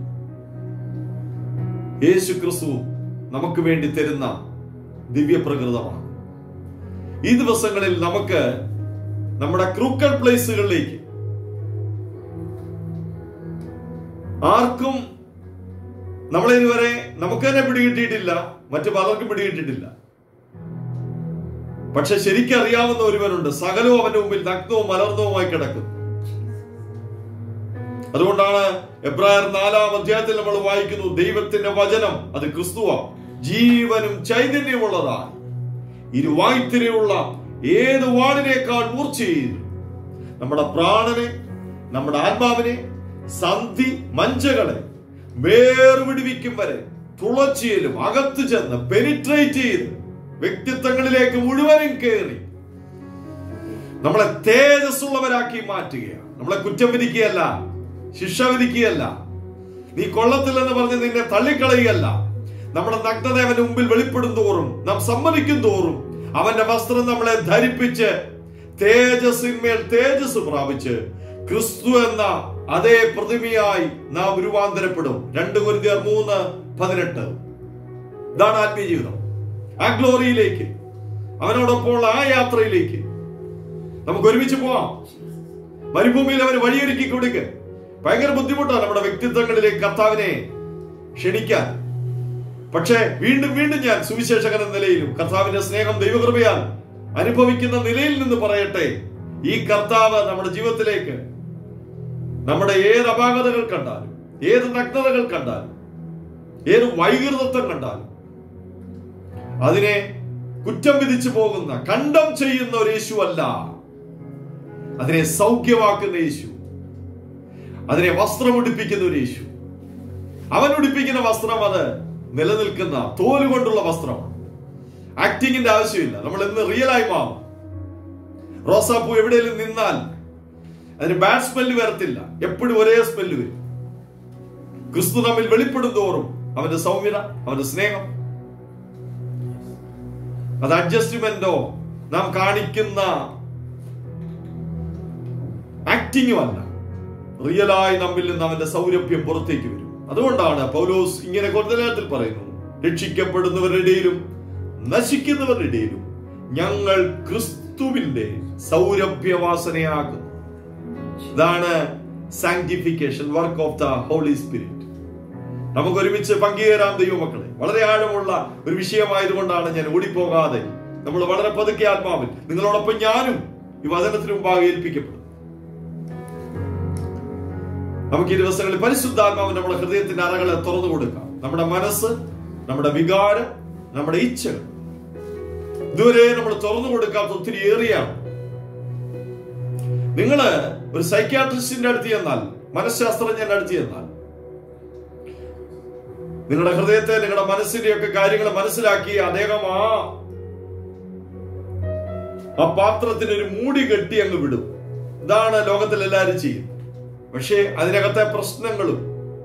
Speaker 1: യേശു ക്രിസ്തു നമുക്ക് വേണ്ടി തരുന്ന ദിവ്യപ്രകൃതമാണ് ഈ ദിവസങ്ങളിൽ നമുക്ക് നമ്മുടെ ക്രൂക്കൽ പ്ലേസുകളിലേക്ക് ആർക്കും നമ്മളെ ഇതുവരെ നമുക്ക് തന്നെ പിടികിട്ടിയിട്ടില്ല മറ്റു പലർക്കും പിടികിട്ടിയിട്ടില്ല പക്ഷെ ശരിക്കറിയാവുന്ന ഒരുവനുണ്ട് സകലവും അവന്റെ മുമ്പിൽ നഗ്നവും മലർന്നവുമായി കിടക്കുന്നു അതുകൊണ്ടാണ് എബ്രായർ നാലാം അധ്യായത്തിൽ നമ്മൾ വായിക്കുന്നു ദൈവത്തിന്റെ വചനം അത് ക്രിസ്തുവ ജീവനും ചൈതന്യമുള്ളതാണ് ഇരുവായ്ത്തിരിയുള്ള ഏത് വാളിനേക്കാൾ മൂർച്ചയിൽ നമ്മുടെ പ്രാണനെ നമ്മുടെ ആത്മാവിനെ സന്ധി മഞ്ചകളെ വേർവിടുവിക്കും വരെ തുളച്ചിയിലും അകത്തു ചെന്ന് പെനിട്രേറ്റ് ചെയ്ത് വ്യക്തിത്വങ്ങളിലേക്ക് മുഴുവനും കയറി നമ്മളെ തേജസ്സുള്ളവരാക്കി മാറ്റുകയാണ് നമ്മളെ കുറ്റം വിധിക്കുകയല്ല ശിക്ഷ വിധിക്കുകയല്ല നീ കൊള്ളത്തില്ലെന്ന് പറഞ്ഞ് നിന്നെ തള്ളിക്കളയുകയല്ല നമ്മുടെ നഗ്നത അവന്റെ മുമ്പിൽ വെളിപ്പെടും തോറും നാം സമ്മതിക്കും തോറും അവന്റെ വസ്ത്രം നമ്മളെ ധരിപ്പിച്ച് തേജസ്സിന്മേൽ തേജസ് പ്രാപിച്ച് ക്രിസ്തു എന്ന അതേ പ്രതിമയായി നാം രൂപാന്തരപ്പെടും രണ്ട് കുരുതിയർ മൂന്ന് പതിനെട്ട് ഇതാണ് ആത്മീയ ജീവിതം ആ ഗ്ലോറിയിലേക്ക് അവനോടൊപ്പമുള്ള ആ യാത്രയിലേക്ക് നമുക്ക് ഒരുമിച്ച് പോവാം മരുഭൂമിയിൽ അവന് വഴിയൊരുക്കി കൊടുക്ക് ഭയങ്കര ബുദ്ധിമുട്ടാണ് നമ്മുടെ വ്യക്തിത്വങ്ങളിലേക്ക് കർത്താവിനെ ക്ഷണിക്കാൻ പക്ഷേ വീണ്ടും വീണ്ടും ഞാൻ സുവിശേഷകൻ എന്ന നിലയിലും കർത്താവിന്റെ സ്നേഹം ദൈവകൃപയാൽ അനുഭവിക്കുന്ന നിലയിൽ നിന്ന് പറയട്ടെ ഈ കർത്താവ് നമ്മുടെ ജീവിതത്തിലേക്ക് നമ്മുടെ ഏത് അപാകതകൾ കണ്ടാലും ഏത് നഗ്നതകൾ കണ്ടാലും ഏത് വൈകൃതത്വം കണ്ടാലും അതിനെ കുറ്റം വിധിച്ചു പോകുന്ന കണ്ടം ചെയ്യുന്ന ഒരു യേശു അല്ല അതിനെ സൗഖ്യമാക്കുന്ന യേശു അതിനെ വസ്ത്രം ഉടുപ്പിക്കുന്ന ഒരു യേശു അവൻ ഉടുപ്പിക്കുന്ന വസ്ത്രം അത് നിലനിൽക്കുന്ന തോല് കൊണ്ടുള്ള വസ്ത്രമാണ് ആക്ടിങ്ങിന്റെ ആവശ്യമില്ല നമ്മൾ എന്ന് റിയൽ ആയി മാറും റോസാപ്പൂ എവിടെയെങ്കിലും നിന്നാൽ അതിന് ബാഡ് സ്മെല്ല് വരത്തില്ല എപ്പോഴും ഒരേ സ്മെല്ല് വരും ക്രിസ്തു നമ്മിൽ വെളിപ്പെടും തോറും അവന്റെ സൗമ്യത അവന്റെ സ്നേഹം അത് അഡ്ജസ്റ്റ്മെന്റോ നാം കാണിക്കുന്ന ആക്ടിങ്ങും അല്ല റിയലായി നമ്മിൽ നിന്ന് അവന്റെ സൗരഭ്യം പുറത്തേക്ക് വരും അതുകൊണ്ടാണ് പൗലോസ് ഇങ്ങനെ കൂടുതലത്തിൽ പറയുന്നു രക്ഷിക്കപ്പെടുന്നവരുടെ ഇടയിലും നശിക്കുന്നവരുടെ ഇടയിലും ഞങ്ങൾ ക്രിസ്തുവിന്റെ സൗരഭ്യവാസനയാകുന്നു ഇതാണ് sanctification work of the Holy Spirit നമുക്ക് ഒരുമിച്ച് പങ്കുചേരാം ദൈവമക്കളെ വളരെ ആഴമുള്ള ഒരു വിഷയമായതുകൊണ്ടാണ് ഞാൻ ഓടിപ്പോകാതെ നമ്മൾ വളരെ പതുക്കെ ആത്മാവിൽ നിങ്ങളോടൊപ്പം ഞാനും ഈ വചനത്തിന് മുമ്പാകെ ഏൽപ്പിക്കപ്പെടും നമുക്ക് ഈ ദിവസങ്ങളിൽ പരിശുദ്ധാത്മാവ് നമ്മുടെ ഹൃദയത്തിന്റെ അറകളെ തുറന്നു കൊടുക്കാം നമ്മുടെ മനസ്സ് നമ്മുടെ വികാരം നമ്മുടെ ഇച്ഛകൾ ഇതുവരെ നമ്മൾ തുറന്നു കൊടുക്കാത്ത ഒത്തിരി ഏറിയാണ് നിങ്ങള് ഒരു സൈക്യാട്രിസ്റ്റിന്റെ അടുത്ത് ചെന്നാൽ മനഃശാസ്ത്രജ്ഞന്റെ അടുത്ത് ചെന്നാൽ നിങ്ങളുടെ ഹൃദയത്തെ നിങ്ങളുടെ മനസ്സിന്റെ ഒക്കെ കാര്യങ്ങൾ മനസ്സിലാക്കി അദ്ദേഹം ആ ആ പാത്രത്തിന് ഒരു മൂടി കെട്ടി അങ്ങ് വിടും ഇതാണ് ലോകത്തിൽ എല്ലാവരും ചെയ്യുന്നത് പക്ഷേ അതിനകത്തെ പ്രശ്നങ്ങളും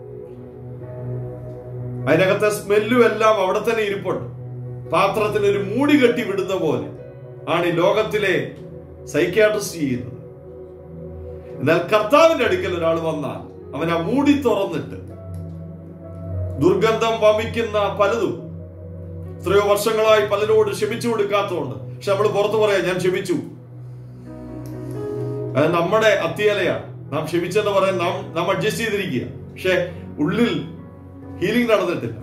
Speaker 1: അതിനകത്തെ സ്മെല്ലും എല്ലാം അവിടെ തന്നെ ഇരിപ്പുണ്ട് പാത്രത്തിന് ഒരു മൂടി കെട്ടി വിടുന്ന പോലെ ആണ് ഈ ലോകത്തിലെ സൈക്യാട്രിസ്റ്റ് ചെയ്യുന്നത് എന്നാൽ കർത്താവിന്റെ അടുക്കൽ ഒരാൾ വന്നാൽ അവൻ ആ മൂടി തുറന്നിട്ട് ദുർഗന്ധം വമിക്കുന്ന പലതും എത്രയോ വർഷങ്ങളായി പലരോട് ക്ഷമിച്ചു കൊടുക്കാത്തതുകൊണ്ട് പക്ഷെ നമ്മൾ പുറത്തു പറയാ ഞാൻ ക്ഷമിച്ചു അത് നമ്മുടെ അത്യലയാണ് നാം ക്ഷമിച്ചെന്ന് പറയാൻ നാം നാം അഡ്ജസ്റ്റ് ചെയ്തിരിക്കുക പക്ഷെ ഉള്ളിൽ ഹീലിംഗ് നടന്നിട്ടില്ല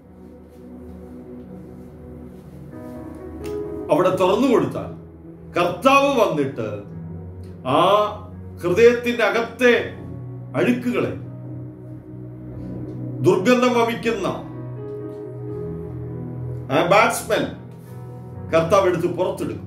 Speaker 1: അവിടെ തുറന്നു കൊടുത്താൽ കർത്താവ് വന്നിട്ട് ആ ഹൃദയത്തിന്റെ അകത്തെ അഴുക്കുകളെ ദുർഗന്ധം വമിക്കുന്ന ആ ബാഡ് സ്മെൽ കർത്താവ് എടുത്ത് പുറത്തെടുക്കും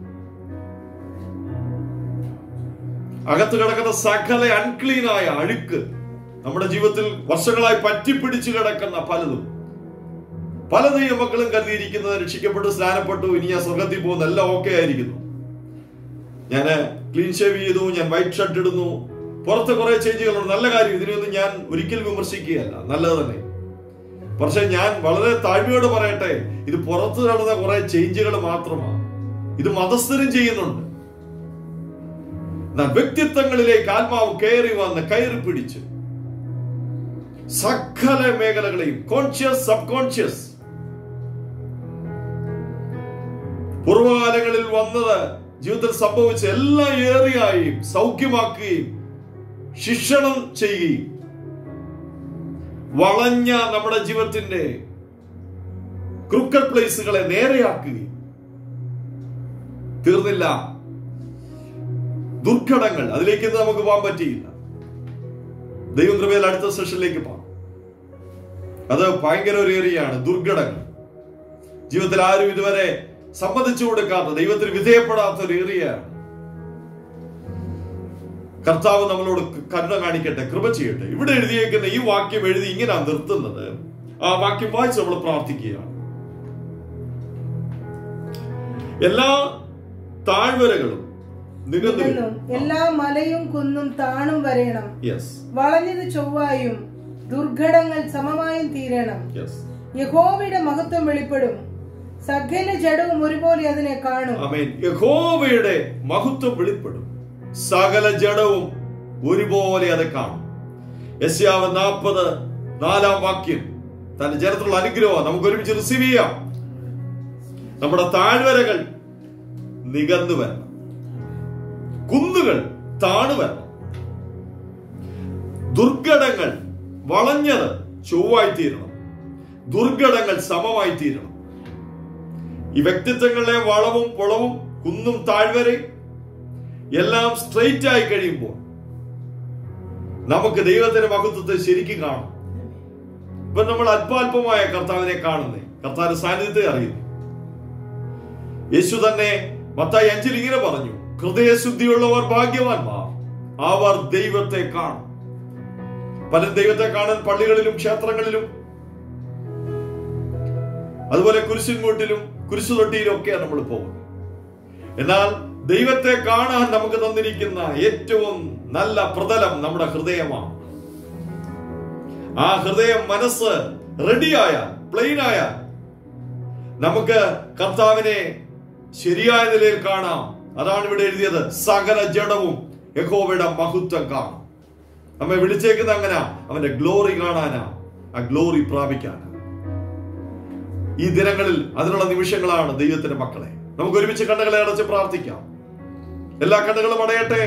Speaker 1: അകത്ത് കിടക്കുന്ന സകല അൺക്ലീനായ അഴുക്ക് നമ്മുടെ ജീവിതത്തിൽ വർഷങ്ങളായി പറ്റിപ്പിടിച്ചു കിടക്കുന്ന പലതും പല ദൈവമക്കളും കരുതിയിരിക്കുന്നത് രക്ഷിക്കപ്പെട്ടു സ്നാനപ്പെട്ടു ഇനി ഞാൻ സ്വർഗത്തിൽ പോകുന്നു എല്ലാം ഓക്കെ ആയിരിക്കുന്നു ഞാൻ ക്ലീൻ ഷേവ് ചെയ്തു ഞാൻ വൈറ്റ് ഷർട്ട് ഇടുന്നു പുറത്ത് കുറെ ചേഞ്ചുകളുണ്ട് നല്ല കാര്യം ഇതിനൊന്നും ഞാൻ ഒരിക്കലും വിമർശിക്കുകയല്ല നല്ലത് തന്നെ പക്ഷെ ഞാൻ വളരെ താഴ്മയോട് പറയട്ടെ ഇത് പുറത്ത് നടന്ന കുറെ ചേഞ്ചുകൾ മാത്രമാണ് ഇത് മതസ്ഥരും ചെയ്യുന്നുണ്ട് എന്നാൽ വ്യക്തിത്വങ്ങളിലേക്ക് ആത്മാവ് കയറി വന്ന് കയറി പിടിച്ച് സകല മേഖലകളെയും കോൺഷ്യസ് സബ് കോൺഷ്യസ് പൂർവകാലങ്ങളിൽ വന്നത് ജീവിതത്തിൽ സംഭവിച്ച എല്ലാ ഏറിയായും സൗഖ്യമാക്കുകയും ശിക്ഷണം ചെയ്യുകയും വളഞ്ഞ നമ്മുടെ ജീവിതത്തിന്റെ ക്രൂക്കൽ പ്ലേസുകളെ നേരെയാക്കുകയും തീർന്നില്ല ദുർഘടങ്ങൾ അതിലേക്ക് ഇന്ന് നമുക്ക് പോകാൻ പറ്റിയില്ല ദൈവം കൃപയിൽ അടുത്ത സെഷനിലേക്ക് പോകാം അത് ഭയങ്കര ഒരു ഏറിയാണ് ദുർഘടങ്ങൾ ജീവിതത്തിൽ ആരും ഇതുവരെ സമ്മതിച്ചു കൊടുക്കാത്ത ദൈവത്തിന് വിധേയപ്പെടാത്ത ഒരു ഏറിയാണ് കർത്താവ് നമ്മളോട് കരുണ കാണിക്കട്ടെ കൃപ ചെയ്യട്ടെ ഇവിടെ എഴുതിയേക്കുന്ന ഈ വാക്യം എഴുതി ഇങ്ങനെ നിർത്തുന്നത് ആ വാക്യം വായിച്ച് നമ്മൾ പ്രാർത്ഥിക്കുകയാണ് എല്ലാ താഴ്വരകളും നികന്നു
Speaker 2: നികന്നും എല്ലാ മലയും കുന്നും താണും വരേണം
Speaker 1: യെസ്
Speaker 2: വളഞ്ഞത് ചൊവ്വായും ദുർഘടങ്ങൾ സമമായും തീരണം
Speaker 1: യെസ്
Speaker 2: യഹോവയുടെ മഹത്വം വെളിപ്പെടും സകല ജഡവും ഒരുപോലെ അതിനെ കാണും
Speaker 1: ആമേൻ യഹോവയുടെ മഹത്വം വെളിപ്പെടും സകല ജഡവും ഒരുപോലെ അത് കാണും യസ്യാവ് നാൽപ്പത് നാലാം വാക്യം തന്റെ ജനത്തിലുള്ള അനുഗ്രഹം നമുക്ക് ഒരുമിച്ച് റിസീവ് ചെയ്യാം നമ്മുടെ താഴ്വരകൾ നികന്നു വരണം കുന്നുകൾ താണു വരണം ദുർഘടങ്ങൾ വളഞ്ഞത് ചൊവ്വായി തീരണം ദുർഘടങ്ങൾ സമമായി തീരണം ഈ വ്യക്തിത്വങ്ങളിലെ വളവും പുളവും കുന്നും താഴ്വരയും എല്ലാം സ്ട്രെയിറ്റ് ആയി കഴിയുമ്പോൾ നമുക്ക് ദൈവത്തിന്റെ മഹത്വത്തെ ശരിക്കും കാണാം ഇപ്പൊ നമ്മൾ അല്പാൽപമായ കർത്താവിനെ കാണുന്നേ കർത്താവിന്റെ സാന്നിധ്യത്തെ അറിയുന്നു യേശു തന്നെ മത്തായി അഞ്ചിൽ ഇങ്ങനെ പറഞ്ഞു ഹൃദയശുദ്ധിയുള്ളവർ ഭാഗ്യവാന്മാർ അവർ ദൈവത്തെ കാണും പലരും ദൈവത്തെ കാണാൻ പള്ളികളിലും ക്ഷേത്രങ്ങളിലും അതുപോലെ കുരിശിൻമൂട്ടിലും കുരിശുതൊട്ടിയിലും ഒക്കെയാണ് നമ്മൾ പോകുന്നത് എന്നാൽ ദൈവത്തെ കാണാൻ നമുക്ക് തന്നിരിക്കുന്ന ഏറ്റവും നല്ല പ്രതലം നമ്മുടെ ഹൃദയമാണ് ആ ഹൃദയം മനസ്സ് റെഡിയായാൽ പ്ലെയിൻ ആയാൽ നമുക്ക് കർത്താവിനെ ശരിയായ നിലയിൽ കാണാം അതാണ് ഇവിടെ എഴുതിയത് സകല ജഡവും യഹോവയുടെ മഹത്വം കാണും നമ്മെ വിളിച്ചേക്കുന്ന അങ്ങനെ അവന്റെ ഗ്ലോറി കാണാനാ ആ ഗ്ലോറി പ്രാപിക്കാനാ ഈ ദിനങ്ങളിൽ അതിനുള്ള നിമിഷങ്ങളാണ് ദൈവത്തിന്റെ മക്കളെ നമുക്ക് ഒരുമിച്ച് കണ്ണുകളെ അടച്ച് പ്രാർത്ഥിക്കാം എല്ലാ കണ്ണുകളും അടയട്ടെ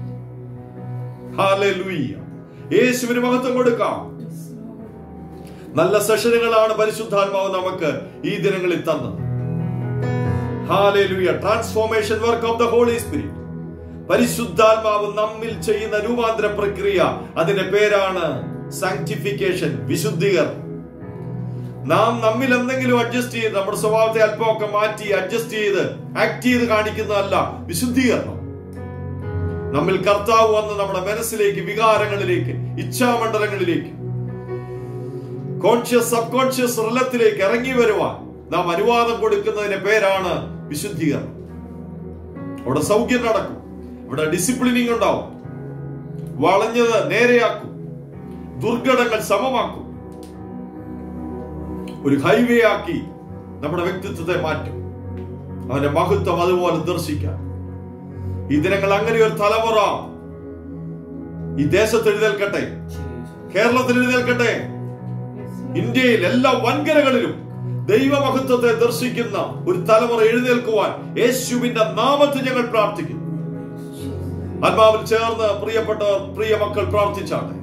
Speaker 1: ഹാലൂയ്യ യേശുവിന് മഹത്വം കൊടുക്കാം നല്ല സെഷനുകളാണ് പരിശുദ്ധാത്മാവ് നമുക്ക് ഈ ദിനങ്ങളിൽ തന്നത് hallelujah transformation work of the Holy Spirit പരിശുദ്ധാത്മാവ് നമ്മിൽ ചെയ്യുന്ന രൂപാന്തര പ്രക്രിയ അതിന്റെ പേരാണ് സാങ്ക്ടിഫിക്കേഷൻ വിശുദ്ധീകരണം നാം നമ്മിൽ എന്തെങ്കിലും അഡ്ജസ്റ്റ് ചെയ്ത് നമ്മുടെ സ്വഭാവത്തെ അല്പമൊക്കെ മാറ്റി അഡ്ജസ്റ്റ് ചെയ്ത് ആക്ട് ചെയ്ത് കാണിക്കുന്നതല്ല വിശുദ്ധീകരണം നമ്മിൽ കർത്താവ് വന്ന് നമ്മുടെ മനസ്സിലേക്ക് വികാരങ്ങളിലേക്ക് ഇച്ഛാമണ്ഡലങ്ങളിലേക്ക് കോൺഷ്യസ് സബ് കോൺഷ്യസ് റിലത്തിലേക്ക് ഇറങ്ങി വരുവാൻ നാം അനുവാദം കൊടുക്കുന്നതിന്റെ പേരാണ് വിശുദ്ധീകരണം അവിടെ സൗഖ്യം നടക്കും ഇവിടെ ഡിസിപ്ലിനിങ് ഉണ്ടാവും വളഞ്ഞത് നേരെയാക്കും ദുർഘടങ്ങൾ സമമാക്കും ഒരു ഹൈവേ ആക്കി നമ്മുടെ വ്യക്തിത്വത്തെ മാറ്റും അവന്റെ മഹത്വം അതുപോലെ ദർശിക്കാൻ ഈ ദിനങ്ങൾ അങ്ങനെ ഒരു തലമുറ ഈ ദേശത്ത് എഴുന്നേൽക്കട്ടെ കേരളത്തിൽ എഴുന്നേൽക്കട്ടെ ഇന്ത്യയിൽ എല്ലാ വൻകരകളിലും ദൈവമഹത്വത്തെ ദർശിക്കുന്ന ഒരു തലമുറ എഴുന്നേൽക്കുവാൻ യേശുവിന്റെ നാമത്തിൽ ഞങ്ങൾ പ്രാർത്ഥിക്കുന്നു ആത്മാവിൽ ചേർന്ന് പ്രിയപ്പെട്ട പ്രിയ മക്കൾ പ്രാർത്ഥിച്ചാട്ടെ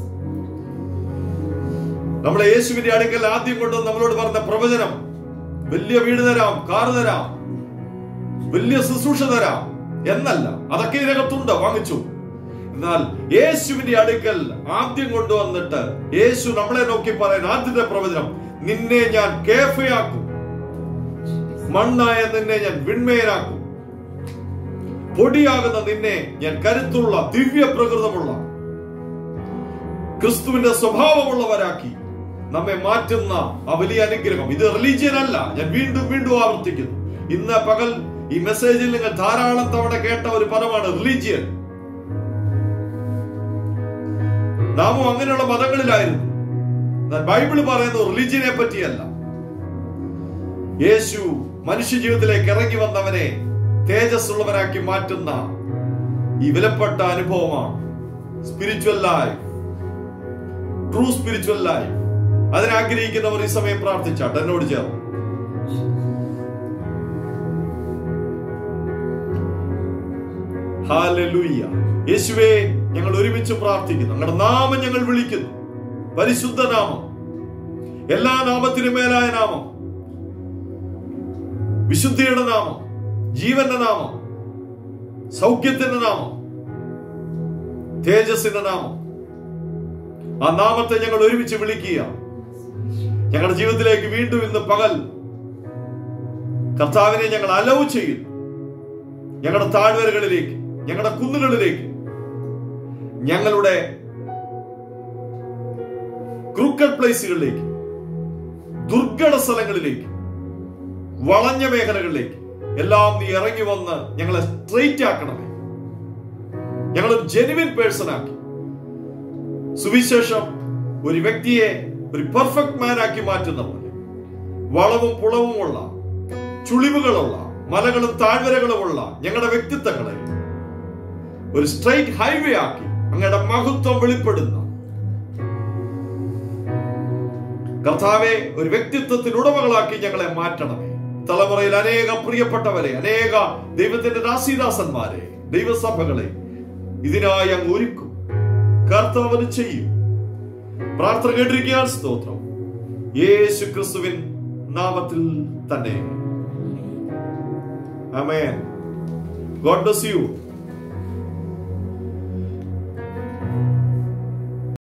Speaker 1: നമ്മളെ യേശുവിന്റെ അടുക്കൽ ആദ്യം കൊണ്ട് നമ്മളോട് പറഞ്ഞ പ്രവചനം വലിയ വീട് തരാം കാറ് തരാം വലിയ ശുശ്രൂഷ തരാം എന്നല്ല അതൊക്കെ ഇതിനകത്തുണ്ട് വാങ്ങിച്ചു എന്നാൽ യേശുവിന്റെ അടുക്കൽ ആദ്യം കൊണ്ടുവന്നിട്ട് യേശു നമ്മളെ നോക്കി പറയാൻ ആദ്യത്തെ പ്രവചനം നിന്നെ ഞാൻ കേഫയാക്കും മണ്ണായ നിന്നെ ഞാൻ വിൺമയനാക്കും പൊടിയാകുന്ന നിന്നെ ഞാൻ കരുത്തുള്ള ദിവ്യ പ്രകൃതമുള്ള ക്രിസ്തുവിന്റെ സ്വഭാവമുള്ളവരാക്കി നമ്മെ മാറ്റുന്ന ആ വലിയ അനുഗ്രഹം ഇത് റിലീജിയൻ അല്ല ഞാൻ വീണ്ടും വീണ്ടും ആവർത്തിക്കുന്നു ഇന്ന് പകൽ ഈ മെസ്സേജിൽ നിങ്ങൾ ധാരാളം തവണ കേട്ട ഒരു പദമാണ് റിലീജിയൻ നാമും അങ്ങനെയുള്ള മതങ്ങളിലായിരുന്നു എന്നാൽ ബൈബിൾ പറയുന്നത് റിലീജിയനെ പറ്റിയല്ല യേശു മനുഷ്യ ജീവിതത്തിലേക്ക് ഇറങ്ങി വന്നവനെ തേജസ്സുള്ളവനാക്കി മാറ്റുന്ന ഈ വിലപ്പെട്ട അനുഭവമാണ് spiritual life true spiritual life അതിനാഗ്രഹിക്കുന്നവർ ഈ സമയം പ്രാർത്ഥിച്ചാട്ട് എന്നോട് ചേർന്ന് ഹാലലൂയ്യ യേശുവേ ഞങ്ങൾ ഒരുമിച്ച് പ്രാർത്ഥിക്കുന്നു ഞങ്ങളുടെ നാമം ഞങ്ങൾ വിളിക്കുന്നു പരിശുദ്ധ നാമം എല്ലാ നാമത്തിനും മേലായ നാമം വിശുദ്ധിയുടെ നാമം ജീവന്റെ നാമം സൗഖ്യത്തിന്റെ നാമം തേജസ്സിന്റെ നാമം ആ നാമത്തെ ഞങ്ങൾ ഒരുമിച്ച് വിളിക്കുക ഞങ്ങളുടെ ജീവിതത്തിലേക്ക് വീണ്ടും ഇന്ന് പകൽ കർത്താവിനെ ഞങ്ങൾ അലവ് ചെയ്യുന്നു ഞങ്ങളുടെ താഴ്വരകളിലേക്ക് ഞങ്ങളുടെ കുന്നുകളിലേക്ക് ഞങ്ങളുടെ ക്രൂക്കഡ് പ്ലേസുകളിലേക്ക് ദുർഘട സ്ഥലങ്ങളിലേക്ക് വളഞ്ഞ മേഖലകളിലേക്ക് എല്ലാം നീ ഇറങ്ങി വന്ന് ഞങ്ങളെ സ്ട്രെയിറ്റ് ആക്കണമേ ഞങ്ങൾ ഒരു ജെനുവിൻ പേഴ്സൺ ആക്കി സുവിശേഷം ഒരു വ്യക്തിയെ ഒരു പെർഫെക്റ്റ് മാൻ ആക്കി മാറ്റുന്ന പോലെ വളവും പുളവുമുള്ള ചുളിവുകളുള്ള മലകളും താഴ്വരകളുമുള്ള ഞങ്ങളുടെ വ്യക്തിത്വങ്ങളെ ഒരു സ്ട്രൈറ്റ് ഹൈവേ ആക്കി അങ്ങയുടെ മഹത്വം വെളിപ്പെടുന്ന കർത്താവെ ഒരു വ്യക്തിത്വത്തിന് ഉടമകളാക്കി ഞങ്ങളെ മാറ്റണമേ തലമുറയിൽ അനേക പ്രിയപ്പെട്ടവരെ അനേക ദൈവത്തിന്റെ ദാസീദാസന്മാരെ ദൈവസഭകളെ ഇതിനായി അങ്ങ് ഒരുക്കും കർത്താവിന് ചെയ്യും പ്രാർത്ഥന കേട്ടിരിക്കാൻ സ്തോത്രം യേശു ക്രിസ്തുവിൻ നാമത്തിൽ തന്നെ അമേൻ ഗോഡ് ബ്ലസ് യു